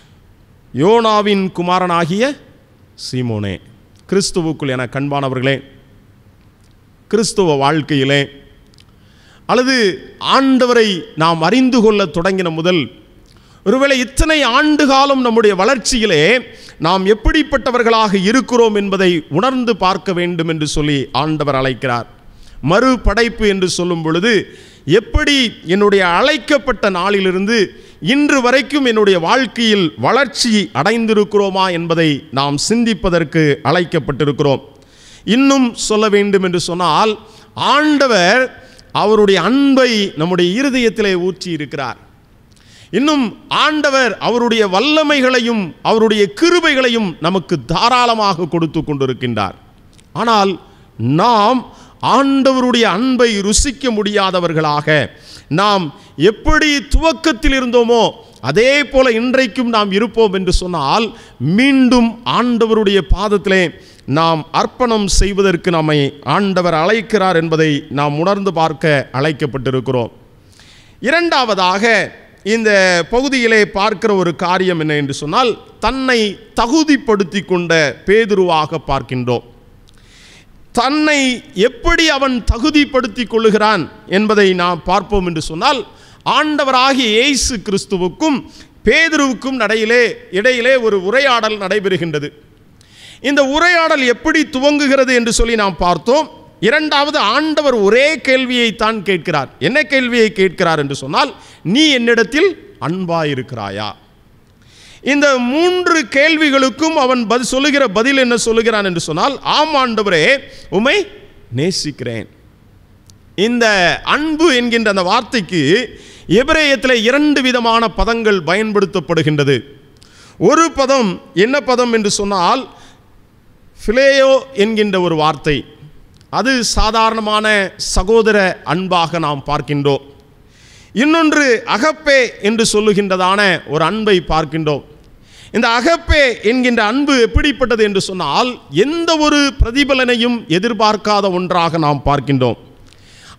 யோனாவின் குமாரனாகிய சீமோனே கிறிஸ்துவுக்குள் என கண்பானவர்களே கிறிஸ்துவ வாழ்க்கையிலே அல்லது ஆண்டவரை நாம் அறிந்து கொள்ள தொடங்கின முதல் ஒருவேளை இத்தனை ஆண்டு காலம் நம்முடைய வளர்ச்சியிலே நாம் எப்படிப்பட்டவர்களாக இருக்கிறோம் என்பதை உணர்ந்து பார்க்க வேண்டும் என்று சொல்லி ஆண்டவர் அழைக்கிறார் மறுபடைப்பு என்று சொல்லும் பொழுது எப்படி என்னுடைய அழைக்கப்பட்ட நாளிலிருந்து இன்று வரைக்கும் என்னுடைய வாழ்க்கையில் வளர்ச்சி அடைந்திருக்கிறோமா என்பதை நாம் சிந்திப்பதற்கு அழைக்கப்பட்டிருக்கிறோம் இன்னும் சொல்ல வேண்டும் என்று சொன்னால் ஆண்டவர் அவருடைய அன்பை நம்முடைய இருதயத்திலே ஊற்றி இருக்கிறார் இன்னும் ஆண்டவர் அவருடைய வல்லமைகளையும் அவருடைய கிருபைகளையும் நமக்கு தாராளமாக கொடுத்து கொண்டிருக்கின்றார் ஆனால் நாம் ஆண்டவருடைய அன்பை ருசிக்க முடியாதவர்களாக நாம் எப்படி துவக்கத்தில் இருந்தோமோ அதே போல இன்றைக்கும் நாம் இருப்போம் என்று சொன்னால் மீண்டும் ஆண்டவருடைய பாதத்திலே நாம் அர்ப்பணம் செய்வதற்கு நம்மை ஆண்டவர் அழைக்கிறார் என்பதை நாம் உணர்ந்து பார்க்க அழைக்கப்பட்டிருக்கிறோம் இரண்டாவதாக இந்த பகுதியிலே பார்க்கிற ஒரு காரியம் என்ன என்று சொன்னால் தன்னை தகுதிப்படுத்தி கொண்ட பேதுருவாக பார்க்கின்றோம் தன்னை எப்படி அவன் தகுதிப்படுத்திக் கொள்ளுகிறான் என்பதை நாம் பார்ப்போம் என்று சொன்னால் ஆண்டவராகிய இயேசு கிறிஸ்துவுக்கும் பேதுருவுக்கும் இடையிலே இடையிலே ஒரு உரையாடல் நடைபெறுகின்றது இந்த உரையாடல் எப்படி துவங்குகிறது என்று சொல்லி நாம் பார்த்தோம் இரண்டாவது ஆண்டவர் ஒரே கேள்வியை தான் கேட்கிறார் என்ன கேள்வியை கேட்கிறார் என்று சொன்னால் நீ என்னிடத்தில் அன்பாயிருக்கிறாயா இந்த மூன்று கேள்விகளுக்கும் அவன் பதில் சொல்லுகிற பதில் என்ன சொல்லுகிறான் என்று சொன்னால் ஆம் ஆண்டவரே உமை நேசிக்கிறேன் இந்த அன்பு என்கின்ற அந்த வார்த்தைக்கு எபிரேயத்தில் இரண்டு விதமான பதங்கள் பயன்படுத்தப்படுகின்றது ஒரு பதம் என்ன பதம் என்று சொன்னால் ஃபிலேயோ என்கின்ற ஒரு வார்த்தை அது சாதாரணமான சகோதர அன்பாக நாம் பார்க்கின்றோம் இன்னொன்று அகப்பே என்று சொல்லுகின்றதான ஒரு அன்பை பார்க்கின்றோம் இந்த அகப்பே என்கின்ற அன்பு எப்படிப்பட்டது என்று சொன்னால் எந்த ஒரு பிரதிபலனையும் எதிர்பார்க்காத ஒன்றாக நாம் பார்க்கின்றோம்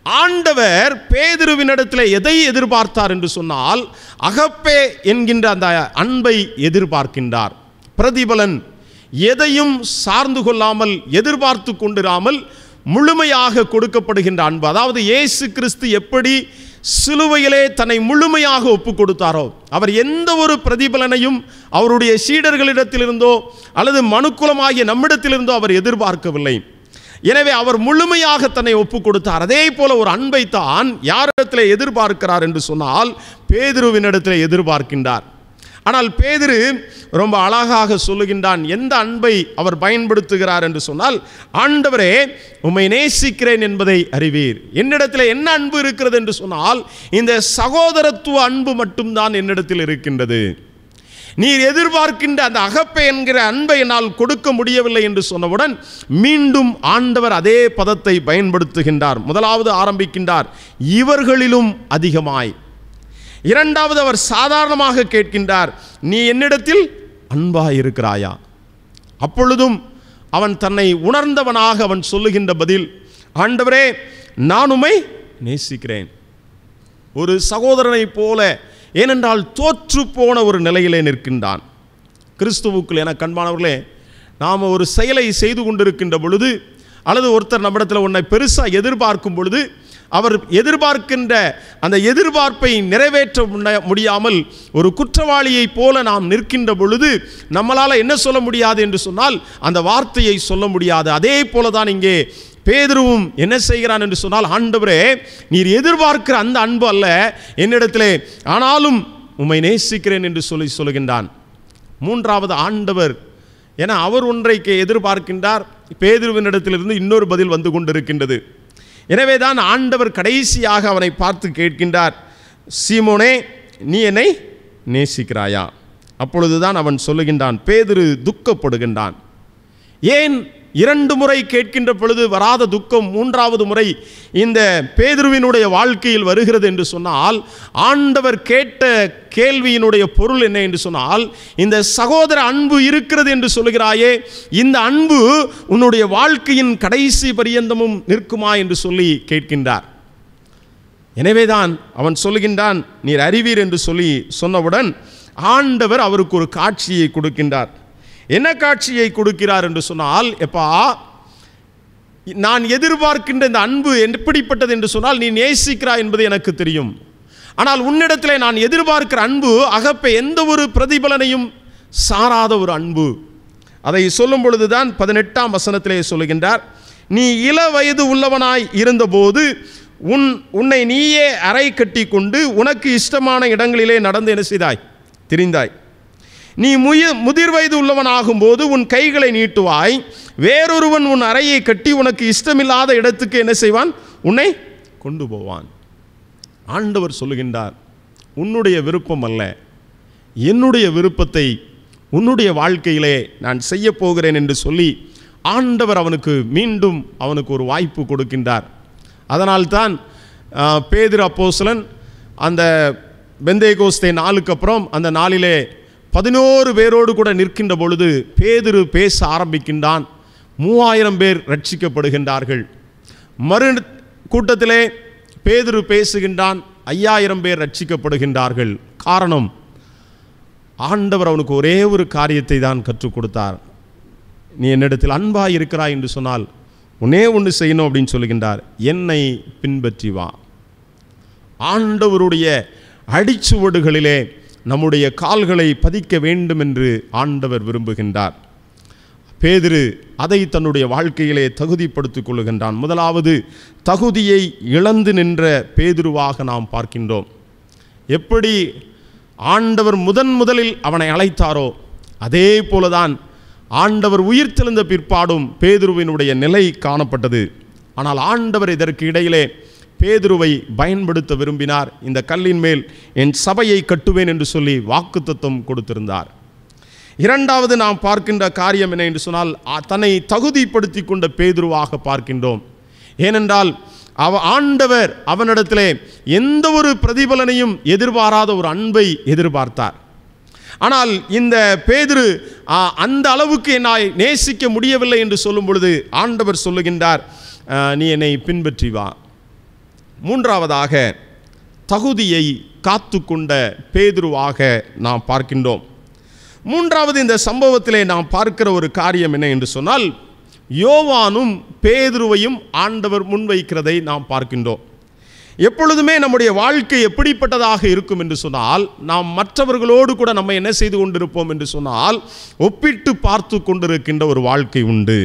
ஆண்டவர் பேதுருவினிடத்தில் எதை எதிர்பார்த்தார் என்று சொன்னால் அகப்பே என்கின்ற அந்த அன்பை எதிர்பார்க்கின்றார் பிரதிபலன் எதையும் சார்ந்து கொள்ளாமல் எதிர்பார்த்து கொண்டிராமல் முழுமையாக கொடுக்கப்படுகின்ற அன்பு அதாவது இயேசு கிறிஸ்து எப்படி சிலுவையிலே தன்னை முழுமையாக ஒப்பு கொடுத்தாரோ அவர் எந்த ஒரு பிரதிபலனையும் அவருடைய சீடர்களிடத்திலிருந்தோ அல்லது மனுக்குலமாகிய நம்மிடத்திலிருந்தோ அவர் எதிர்பார்க்கவில்லை எனவே அவர் முழுமையாக தன்னை ஒப்பு கொடுத்தார் அதே போல ஒரு அன்பை தான் யாரிடத்தில் எதிர்பார்க்கிறார் என்று சொன்னால் பேதுருவினிடத்தில் எதிர்பார்க்கின்றார் ஆனால் பேதுரு ரொம்ப அழகாக சொல்லுகின்றான் எந்த அன்பை அவர் பயன்படுத்துகிறார் என்று சொன்னால் ஆண்டவரே உம்மை நேசிக்கிறேன் என்பதை அறிவீர் என்னிடத்தில் என்ன அன்பு இருக்கிறது என்று சொன்னால் இந்த சகோதரத்துவ அன்பு மட்டும்தான் என்னிடத்தில் இருக்கின்றது நீர் எதிர்பார்க்கின்ற அந்த அகப்பை என்கிற அன்பை என்னால் கொடுக்க முடியவில்லை என்று சொன்னவுடன் மீண்டும் ஆண்டவர் அதே பதத்தை பயன்படுத்துகின்றார் முதலாவது ஆரம்பிக்கின்றார் இவர்களிலும் அதிகமாய் இரண்டாவது அவர் சாதாரணமாக கேட்கின்றார் நீ என்னிடத்தில் அன்பாய் இருக்கிறாயா அப்பொழுதும் அவன் தன்னை உணர்ந்தவனாக அவன் சொல்லுகின்ற பதில் ஆண்டவரே நான் உம்மை நேசிக்கிறேன் ஒரு சகோதரனைப் போல ஏனென்றால் தோற்று போன ஒரு நிலையிலே நிற்கின்றான் கிறிஸ்துவுக்குள் என கண்பானவர்களே நாம் ஒரு செயலை செய்து கொண்டிருக்கின்ற பொழுது அல்லது ஒருத்தர் நம்மிடத்தில் உன்னை பெருசாக எதிர்பார்க்கும் பொழுது அவர் எதிர்பார்க்கின்ற அந்த எதிர்பார்ப்பை நிறைவேற்ற முன்ன- முடியாமல் ஒரு குற்றவாளியைப் போல நாம் நிற்கின்ற பொழுது நம்மளால் என்ன சொல்ல முடியாது என்று சொன்னால் அந்த வார்த்தையை சொல்ல முடியாது அதே போல தான் இங்கே பேதுருவும் என்ன செய்கிறான் என்று சொன்னால் ஆண்டவரே நீர் எதிர்பார்க்கிற அந்த அன்பு அல்ல என்னிடத்திலே ஆனாலும் உம்மை நேசிக்கிறேன் என்று சொல்லி சொல்லுகின்றான் மூன்றாவது ஆண்டவர் என அவர் ஒன்றைக்கு எதிர்பார்க்கின்றார் பேதுருவினிடத்திலிருந்து இன்னொரு பதில் வந்து கொண்டிருக்கின்றது எனவே தான் ஆண்டவர் கடைசியாக அவனை பார்த்து கேட்கின்றார் சீமோனே நீ என்னை நேசிக்கிறாயா அப்பொழுதுதான் அவன் சொல்லுகின்றான் பேதுரு துக்கப்படுகின்றான் ஏன் இரண்டு முறை கேட்கின்ற பொழுது வராத துக்கம் மூன்றாவது முறை இந்த பேதுருவினுடைய வாழ்க்கையில் வருகிறது என்று சொன்னால் ஆண்டவர் கேட்ட கேள்வியினுடைய பொருள் என்ன என்று சொன்னால் இந்த சகோதர அன்பு இருக்கிறது என்று சொல்லுகிறாயே இந்த அன்பு உன்னுடைய வாழ்க்கையின் கடைசி பரியந்தமும் நிற்குமா என்று சொல்லி கேட்கின்றார் எனவேதான் அவன் சொல்லுகின்றான் நீர் அறிவீர் என்று சொல்லி சொன்னவுடன் ஆண்டவர் அவருக்கு ஒரு காட்சியை கொடுக்கின்றார் என்ன காட்சியை கொடுக்கிறார் என்று சொன்னால் எப்பா நான் எதிர்பார்க்கின்ற இந்த அன்பு எப்படிப்பட்டது என்று சொன்னால் நீ நேசிக்கிறாய் என்பது எனக்கு தெரியும் ஆனால் உன்னிடத்திலே நான் எதிர்பார்க்கிற அன்பு அகப்பை எந்த ஒரு பிரதிபலனையும் சாராத ஒரு அன்பு அதை சொல்லும் பொழுதுதான் பதினெட்டாம் வசனத்திலே சொல்லுகின்றார் நீ இள வயது உள்ளவனாய் இருந்தபோது உன் உன்னை நீயே அறை கட்டி கொண்டு உனக்கு இஷ்டமான இடங்களிலே நடந்து என்ன செய்தாய் திரிந்தாய் நீ முய முதிர் வயது உள்ளவனாகும்போது உன் கைகளை நீட்டுவாய் வேறொருவன் உன் அறையை கட்டி உனக்கு இஷ்டமில்லாத இடத்துக்கு என்ன செய்வான் உன்னை கொண்டு போவான் ஆண்டவர் சொல்லுகின்றார் உன்னுடைய விருப்பம் அல்ல என்னுடைய விருப்பத்தை உன்னுடைய வாழ்க்கையிலே நான் செய்ய போகிறேன் என்று சொல்லி ஆண்டவர் அவனுக்கு மீண்டும் அவனுக்கு ஒரு வாய்ப்பு கொடுக்கின்றார் அதனால்தான் ஆ, பேதுரு அப்போஸ்தலன் அந்த பெந்தேகோஸ்தே நாளுக்கு அப்புறம் அந்த நாளிலே பதினோரு பேரோடு கூட நிற்கின்ற பொழுது பேதுரு பேச ஆரம்பிக்கின்றான் மூவாயிரம் பேர் ரட்சிக்கப்படுகின்றார்கள் மறு கூட்டத்திலே பேதுரு பேசுகின்றான் ஐயாயிரம் பேர் ரட்சிக்கப்படுகின்றார்கள் காரணம் ஆண்டவர் அவனுக்கு ஒரே ஒரு காரியத்தை தான் கற்றுக் கொடுத்தார் நீ என்னிடத்தில் அன்பாய் இருக்கிறாய் என்று சொன்னால் உன்னே ஒன்று செய்யணும் அப்படின்னு சொல்லுகின்றார் என்னை பின்பற்றி வா ஆண்டவருடைய அடிச்சுவடுகளிலே நம்முடைய கால்களை பதிக்க வேண்டும் என்று ஆண்டவர் விரும்புகின்றார் பேதுரு அதை தன்னுடைய வாழ்க்கையிலே தகுதிப்படுத்திக் கொள்ளுகின்றான் முதலாவது தகுதியை இழந்து நின்ற பேதுருவாக நாம் பார்க்கின்றோம் எப்படி ஆண்டவர் முதன் முதலில் அவனை அழைத்தாரோ அதே போலதான் ஆண்டவர் உயிர்த்தெழுந்த பிற்பாடும் பேதுருவினுடைய நிலை காணப்பட்டது ஆனால் ஆண்டவர் இதற்கு இடையிலே பேதுருவை பயன்படுத்த விரும்பினார் இந்த கல்லின் மேல் என் சபையை கட்டுவேன் என்று சொல்லி வாக்குத்தத்தம் கொடுத்திருந்தார் இரண்டாவது நாம் பார்க்கின்ற காரியம் என்ன என்று சொன்னால் ஆ, தன்னை தகுதிப்படுத்தி கொண்ட பேதுருவாக பார்க்கின்றோம் ஏனென்றால் அவ ஆண்டவர் அவனிடத்திலே எந்த ஒரு பிரதிபலனையும் எதிர்பாராத ஒரு அன்பை எதிர்பார்த்தார் ஆனால் இந்த பேதுரு ஆ, அந்த அளவுக்கு என்னால் நேசிக்க முடியவில்லை என்று சொல்லும் பொழுது ஆண்டவர் சொல்லுகின்றார் ஆ, நீ என்னை பின்பற்றி வா மூன்றாவதாக தகுதியை காத்து கொண்ட பேதுருவாக நாம் பார்க்கின்றோம் மூன்றாவது இந்த சம்பவத்திலே நாம் பார்க்கிற ஒரு காரியம் என்ன என்று சொன்னால் யோவானும் பேதுருவையும் ஆண்டவர் முன்வைக்கிறதை நாம் பார்க்கின்றோம் எப்பொழுதுமே நம்முடைய வாழ்க்கை எப்படிப்பட்டதாக இருக்கும் என்று சொன்னால் நாம் மற்றவர்களோடு கூட நம்ம என்ன செய்து கொண்டிருப்போம் என்று சொன்னால் ஒப்பிட்டு பார்த்து கொண்டிருக்கின்ற ஒரு வாழ்க்கை உண்டு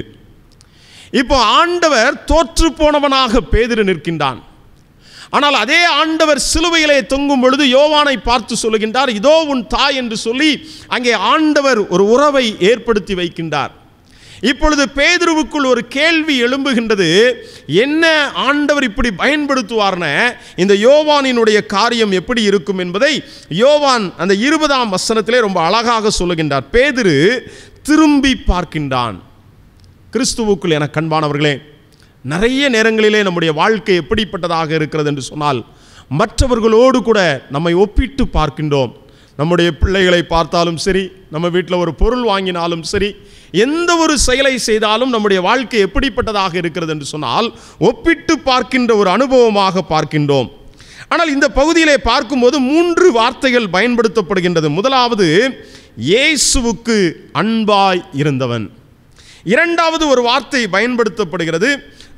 இப்போ ஆண்டவர் தோற்று போனவனாக பேதிரு நிற்கின்றான் ஆனால் அதே ஆண்டவர் சிலுவையிலே தொங்கும் பொழுது யோவானை பார்த்து சொல்லுகின்றார் இதோ உன் தாய் என்று சொல்லி அங்கே ஆண்டவர் ஒரு உறவை ஏற்படுத்தி வைக்கின்றார் இப்பொழுது பேதுருவுக்குள் ஒரு கேள்வி எழும்புகின்றது என்ன ஆண்டவர் இப்படி பயன்படுத்துவார்ன இந்த யோவானினுடைய காரியம் எப்படி இருக்கும் என்பதை யோவான் அந்த இருபதாம் வசனத்திலே ரொம்ப அழகாக சொல்லுகின்றார் பேதுரு திரும்பி பார்க்கின்றான் கிறிஸ்துவுக்குள் என கண்பானவர்களே நிறைய நேரங்களிலே நம்முடைய வாழ்க்கை எப்படிப்பட்டதாக இருக்கிறது என்று சொன்னால் மற்றவர்களோடு கூட நம்மை ஒப்பிட்டு பார்க்கின்றோம் நம்முடைய பிள்ளைகளை பார்த்தாலும் சரி நம்ம வீட்டில் ஒரு பொருள் வாங்கினாலும் சரி எந்த ஒரு செயலை செய்தாலும் நம்முடைய வாழ்க்கை எப்படிப்பட்டதாக இருக்கிறது என்று சொன்னால் ஒப்பிட்டு பார்க்கின்ற ஒரு அனுபவமாக பார்க்கின்றோம் ஆனால் இந்த பகுதியிலே பார்க்கும்போது மூன்று வார்த்தைகள் பயன்படுத்தப்படுகின்றது முதலாவது இயேசுவுக்கு அன்பாய் இருந்தவன் இரண்டாவது ஒரு வார்த்தை பயன்படுத்தப்படுகிறது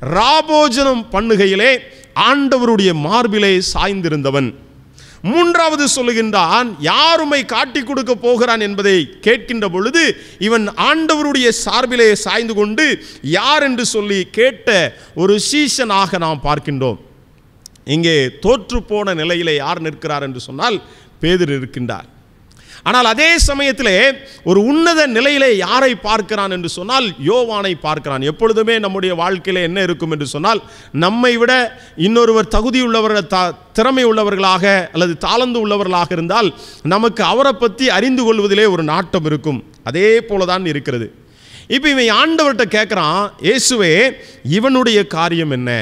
ராபோஜனம் பண்ணுகையிலே ஆண்டவருடைய மார்பிலே சாய்ந்திருந்தவன் மூன்றாவது சொல்லுகின்றான் யாருமை காட்டி கொடுக்க போகிறான் என்பதை கேட்கின்ற பொழுது இவன் ஆண்டவருடைய சார்பிலே சாய்ந்து கொண்டு யார் என்று சொல்லி கேட்ட ஒரு சீசனாக நாம் பார்க்கின்றோம் இங்கே தோற்று போன நிலையிலே யார் நிற்கிறார் என்று சொன்னால் பேதர் இருக்கின்றார் ஆனால் அதே சமயத்திலே ஒரு உன்னத நிலையிலே யாரை பார்க்கிறான் என்று சொன்னால் யோவானை பார்க்கிறான் எப்பொழுதுமே நம்முடைய வாழ்க்கையில் என்ன இருக்கும் என்று சொன்னால் நம்மை விட இன்னொருவர் தகுதியுள்ளவர் த திறமை உள்ளவர்களாக அல்லது தாளந்து உள்ளவர்களாக இருந்தால் நமக்கு அவரை பற்றி அறிந்து கொள்வதிலே ஒரு நாட்டம் இருக்கும் அதே போல தான் இருக்கிறது இப்போ இவன் ஆண்டவர்கிட்ட கேட்குறான் இயேசுவே இவனுடைய காரியம் என்ன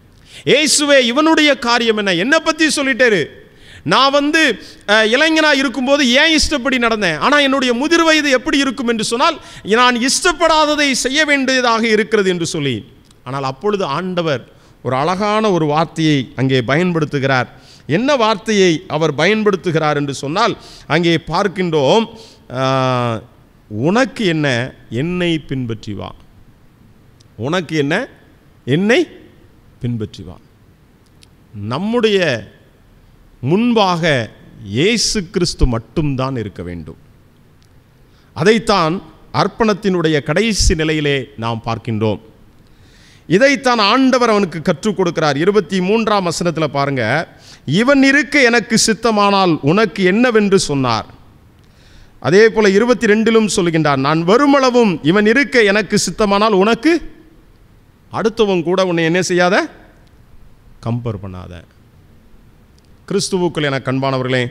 இயேசுவே இவனுடைய காரியம் என்ன என்னை பற்றி சொல்லிட்டாரு நான் வந்து அஹ், இளைஞனா இருக்கும்போது ஏன் இஷ்டப்படி நடந்தேன் ஆனால் என்னுடைய முதிர் வயது எப்படி இருக்கும் என்று சொன்னால் நான் இஷ்டப்படாததை செய்ய வேண்டியதாக இருக்கிறது என்று சொல்லி ஆனால் அப்பொழுது ஆண்டவர் ஒரு அழகான ஒரு வார்த்தையை அங்கே பயன்படுத்துகிறார் என்ன வார்த்தையை அவர் பயன்படுத்துகிறார் என்று சொன்னால் அங்கே பார்க்கின்றோம் ஆஹ், உனக்கு என்ன என்னை பின்பற்றி வா உனக்கு என்ன என்னை பின்பற்றி வா நம்முடைய முன்பாக இயேசு கிறிஸ்து மட்டும்தான் இருக்க வேண்டும் அதைத்தான் அர்ப்பணத்தினுடைய கடைசி நிலையிலே நாம் பார்க்கின்றோம் இதைத்தான் ஆண்டவர் அவனுக்கு கற்றுக் கொடுக்கிறார் இருபத்தி மூன்றாம் வசனத்தில் பாருங்க இவன் இருக்க எனக்கு சித்தமானால் உனக்கு என்னவென்று சொன்னார் அதே போல இருபத்தி ரெண்டிலும் சொல்லுகின்றார் நான் வருமளவும் இவன் இருக்க எனக்கு சித்தமானால் உனக்கு அடுத்தவன் கூட உன்னை என்ன செய்யாத கம்பேர் பண்ணாத கிறிஸ்துவுக்குள் என கண்பானவர்களே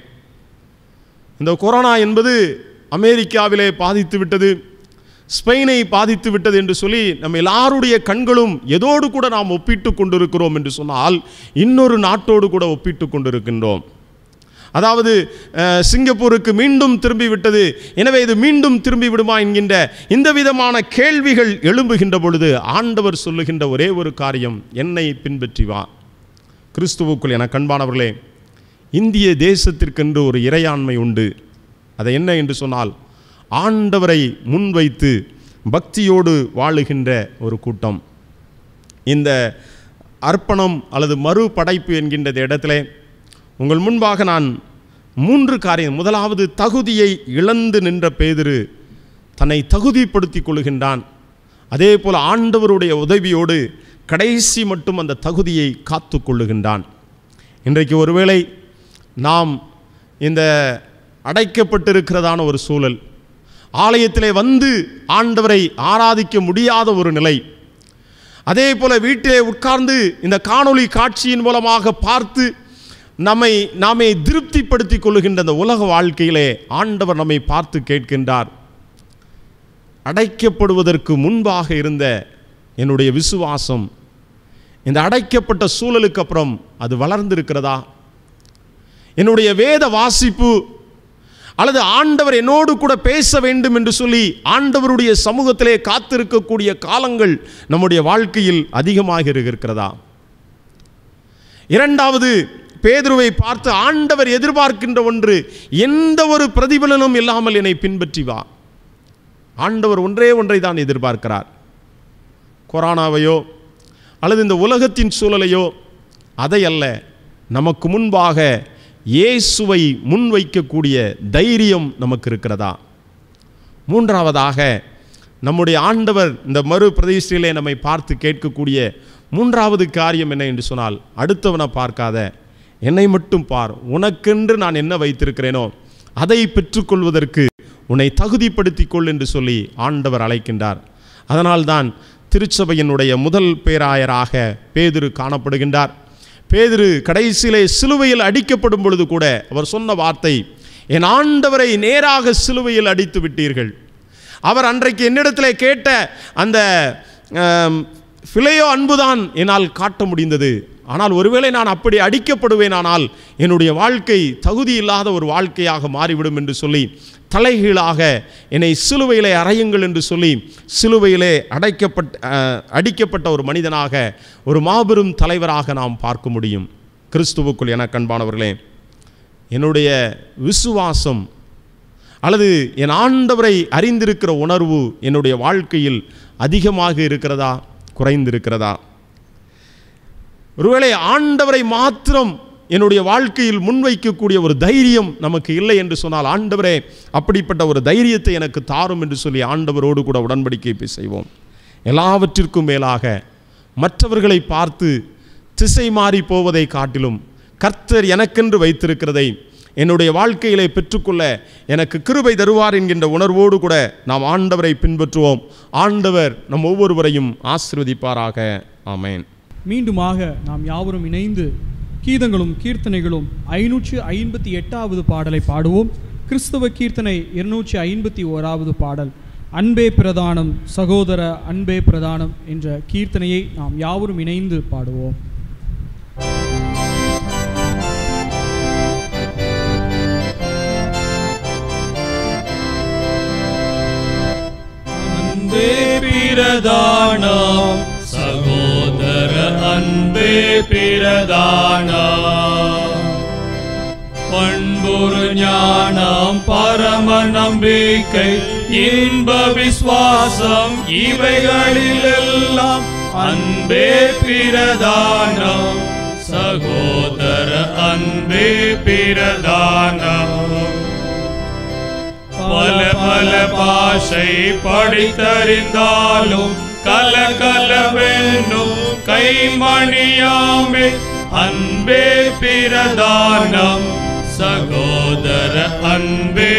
இந்த கொரோனா என்பது அமெரிக்காவிலே பாதித்து விட்டது ஸ்பெயினை பாதித்து விட்டது என்று சொல்லி நம்ம எல்லாருடைய கண்களும் எதோடு கூட நாம் ஒப்பிட்டு கொண்டிருக்கிறோம் என்று சொன்னால் இன்னொரு நாட்டோடு கூட ஒப்பிட்டு கொண்டிருக்கின்றோம் அதாவது அஹ், சிங்கப்பூருக்கு மீண்டும் திரும்பி விட்டது எனவே இது மீண்டும் திரும்பி விடுமா என்கின்ற இந்த விதமான கேள்விகள் எழும்புகின்ற பொழுது ஆண்டவர் சொல்லுகின்ற ஒரே ஒரு காரியம் என்னை பின்பற்றி வா கிறிஸ்துவுக்குள் என கண்பானவர்களே இந்திய தேசத்திற்கென்று ஒரு இறையாண்மை உண்டு அது என்ன என்று சொன்னால் ஆண்டவரை முன்வைத்து பக்தியோடு வாழுகின்ற ஒரு கூட்டம் இந்த அர்ப்பணம் அல்லது மறுபடைப்பு என்கின்ற இந்த இடத்திலே உங்கள் முன்பாக நான் மூன்று காரியம் முதலாவது தகுதியை இழந்து நின்ற பேதிரு தன்னை தகுதிப்படுத்திக் கொள்கின்றான் அதே போல் ஆண்டவருடைய உதவியோடு கடைசி மட்டும் அந்த தகுதியை காத்து கொள்ளுகின்றான் இன்றைக்கு ஒருவேளை நாம் இந்த அடைக்கப்பட்டிருக்கிறதான ஒரு சூழல் ஆலயத்திலே வந்து ஆண்டவரை ஆராதிக்க முடியாத ஒரு நிலை அதே போல வீட்டிலே உட்கார்ந்து இந்த காணொளி காட்சியின் மூலமாக பார்த்து நம்மை நாமே திருப்திப்படுத்திக் கொள்ளுகின்ற இந்த உலக வாழ்க்கையிலே ஆண்டவர் நம்மை பார்த்து கேட்கின்றார் அடைக்கப்படுவதற்கு முன்பாக இருந்த என்னுடைய விசுவாசம் இந்த அடைக்கப்பட்ட சூழலுக்கு அப்புறம் அது வளர்ந்திருக்கிறதா என்னுடைய வேத வாசிப்பு அல்லது ஆண்டவர் என்னோடு கூட பேச வேண்டும் என்று சொல்லி ஆண்டவருடைய சமூகத்திலே காத்திருக்கக்கூடிய காலங்கள் நம்முடைய வாழ்க்கையில் அதிகமாக இருக்கிறதா இரண்டாவது பேதுருவை பார்த்து ஆண்டவர் எதிர்பார்க்கின்ற ஒன்று எந்த ஒரு பிரதிபலனும் இல்லாமல் என்னை பின்பற்றி வா ஆண்டவர் ஒன்றே ஒன்றை தான் எதிர்பார்க்கிறார் கொரோனாவையோ அல்லது இந்த உலகத்தின் சூழலையோ அதை அல்ல நமக்கு முன்பாக இயேசுவை முன்வைக்கக்கூடிய தைரியம் நமக்கு இருக்கிறதா மூன்றாவதாக நம்முடைய ஆண்டவர் இந்த மறு பிரதிஷ்டையிலே நம்மை பார்த்து கேட்கக்கூடிய மூன்றாவது காரியம் என்ன என்று சொன்னால் அடுத்தவனை பார்க்காத என்னை மட்டும் பார் உனக்கென்று நான் என்ன வைத்திருக்கிறேனோ அதை பெற்றுக்கொள்வதற்கு உன்னை தகுதிப்படுத்திக் கொள் என்று சொல்லி ஆண்டவர் அழைக்கின்றார் அதனால்தான் திருச்சபையினுடைய முதல் பேராயராக பேதுரு காணப்படுகின்றார் பேதுரு கடைசியிலே சிலுவையில் அடிக்கப்படும் பொழுது கூட அவர் சொன்ன வார்த்தை என் ஆண்டவரை நேராக சிலுவையில் அடித்து விட்டீர்கள் அவர் அன்றைக்கு என்னிடத்திலே கேட்ட அந்த ஆம், பிழையோ அன்புதான் என்னால் காட்ட முடிந்தது ஆனால் ஒருவேளை நான் அப்படி அடிக்கப்படுவேனானால் என்னுடைய வாழ்க்கை தகுதி இல்லாத ஒரு வாழ்க்கையாக மாறிவிடும் என்று சொல்லி தலைகீழாக என்னை சிலுவையிலே அறையுங்கள் என்று சொல்லி சிலுவையிலே அடைக்கப்பட்ட அஹ், அடிக்கப்பட்ட ஒரு மனிதனாக ஒரு மாபெரும் தலைவராக நாம் பார்க்க முடியும் கிறிஸ்துவுக்குள் என கண்பானவர்களே என்னுடைய விசுவாசம் அல்லது என் ஆண்டவரை அறிந்திருக்கிற உணர்வு என்னுடைய வாழ்க்கையில் அதிகமாக இருக்கிறதா குறைந்திருக்கிறதா ஒருவேளை ஆண்டவரை மாத்திரம் என்னுடைய வாழ்க்கையில் முன்வைக்கக்கூடிய ஒரு தைரியம் நமக்கு இல்லை என்று சொன்னால் ஆண்டவரே அப்படிப்பட்ட ஒரு தைரியத்தை எனக்கு தாரும் என்று சொல்லி ஆண்டவரோடு கூட உடன்படிக்கை போய் செய்வோம் எல்லாவற்றிற்கும் மேலாக மற்றவர்களை பார்த்து திசை மாறி போவதை காட்டிலும் கர்த்தர் எனக்கென்று வைத்திருக்கிறதை என்னுடைய வாழ்க்கையிலே பெற்றுக்கொள்ள எனக்கு கிருபை தருவார் என்கின்ற உணர்வோடு கூட நாம் ஆண்டவரை பின்பற்றுவோம் ஆண்டவர் நம் ஒவ்வொருவரையும் ஆசீர்வதிப்பாராக ஆமென் மீண்டுமாக நாம் யாவரும் இணைந்து கீதங்களும் கீர்த்தனைகளும் ஐநூற்று ஐம்பத்தி எட்டாவது பாடலை பாடுவோம் கிறிஸ்தவ கீர்த்தனை இருநூற்றி ஐம்பத்தி ஓராவது பாடல் அன்பே பிரதானம் சகோதர அன்பே பிரதானம் என்ற கீர்த்தனையை நாம் யாவரும் இணைந்து பாடுவோம் அன்பே பிரதானம் சகோதர அன்பே பிரதானம் பண்புரு ஞானம் பரம நம்பிக்கை இன்ப விசுவாசம் இவைகளிலெல்லாம் அன்பே பிரதானம் சகோதர அன்பே பிரதானம் பல பல பாஷை படித்தறிந்தாலும் கல கலவென்னும் கைமணியாமே அன்பே பிரதானம் சகோதர அன்பே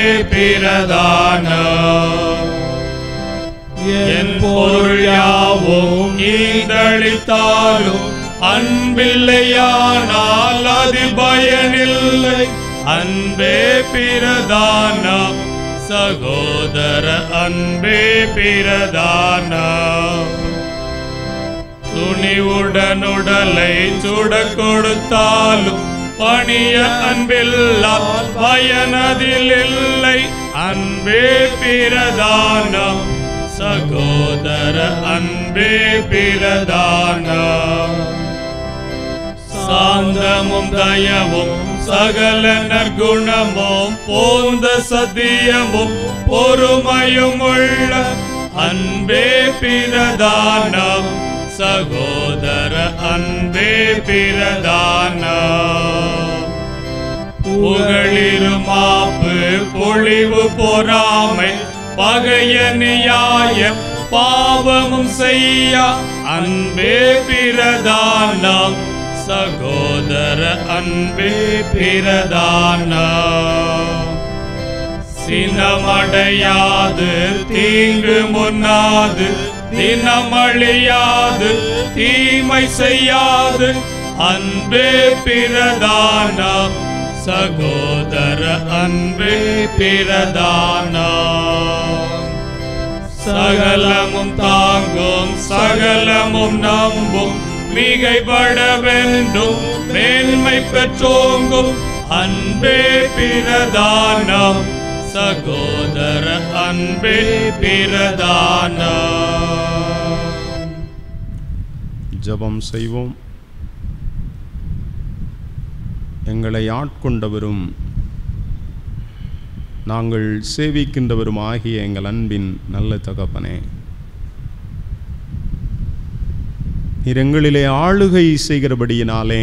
பிரதானம் என் பொருள் யாவும் ஈதளித்தாலும் அன்பில்லையானால் அது பயனில்லை அன்பே பிரதானம் சகோதர அன்பே பிரதானம் துணிவுடனுடலை சுட கொடுத்தாலும் பணிய அன்பில்லால் பயனதில் இல்லை அன்பே பிரதானம் சகோதர அன்பே பிரதானம் சாந்தமும் தயவும் சகல நற்குணமும் போந்த சத்தியமும் பொறுமையும் உள்ள அன்பே பிரதானம் சகோதர அன்பே பிரதானம் புகழிருமாப்பு பொழிவு பொறாமை பகைய நியாய பாவமும் செய்ய அன்பே பிரதானம் சகோதர அன்பே பிரதானம் சினமடையாது தீங்கு முன்னாது தினமழியாது தீமை செய்யாது அன்பே பிரதானம் சகோதர அன்பே பிரதானம் சகலமும் தாங்கும் சகலமும் நம்பும் மிகைப்பட வேண்டும் மேன்மை பெற்றோங்கும் அன்பே பிரதானம் சகோதர அன்பே பிரதானம் ஜெபம் செய்வோம் எங்களை ஆட்கொண்டவரும் நாங்கள் சேவிக்கின்றவரும் ஆகிய எங்கள் அன்பின் நல்ல தகப்பனே நீர் எங்களிலே ஆளுகை செய்கிறபடியினாலே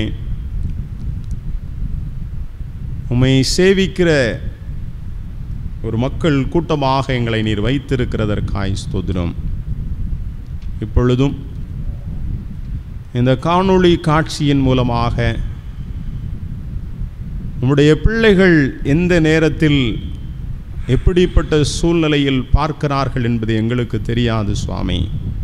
உம்மை சேவிக்கிற ஒரு மக்கள் கூட்டமாக எங்களை நீர் வைத்திருக்கிறதற்காய் ஸ்தோத்திரம் இப்பொழுதும் இந்த காணொளி காட்சியின் மூலமாக உம்முடைய பிள்ளைகள் எந்த நேரத்தில் எப்படிப்பட்ட சூழ்நிலையில் பார்க்கிறார்கள் என்பது எங்களுக்கு தெரியாது சுவாமி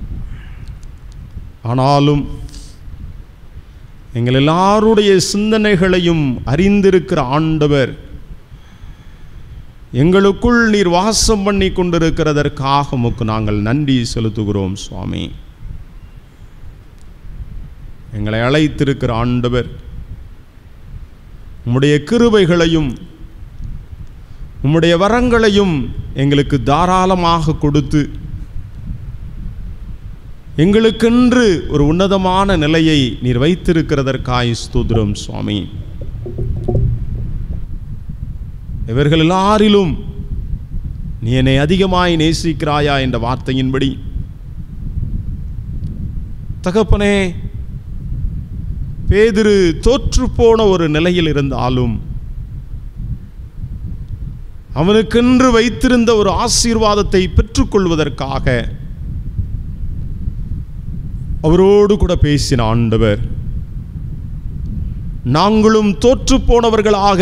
ஆனாலும் எங்கள் எல்லாருடைய சிந்தனைகளையும் அறிந்திருக்கிற ஆண்டவர் எங்களுக்குள் நீர் வாசம் பண்ணி கொண்டிருக்கிறதற்காக உமக்கு நாங்கள் நன்றி செலுத்துகிறோம் சுவாமி எங்களை அழைத்திருக்கிற ஆண்டவர் உம்முடைய கிருபைகளையும் உம்முடைய வரங்களையும் எங்களுக்கு தாராளமாக கொடுத்து எங்களுக்கென்று ஒரு உன்னதமான நிலையை நீர் வைத்திருக்கிறதற்காய் ஸ்தோத்திரம் சுவாமி இவர்கள் எல்லாரிலும் நீ என்னை அதிகமாய் நேசிக்கிறாயா என்ற வார்த்தையின்படி தகப்பனே பேதிரு தோற்றுப்போன ஒரு நிலையில் இருந்தாலும் அவனுக்கென்று வைத்திருந்த ஒரு ஆசீர்வாதத்தை பெற்றுக்கொள்வதற்காக அவரோடு கூட பேசின ஆண்டவர் நாங்களும் தோற்றுப்போனவர்களாக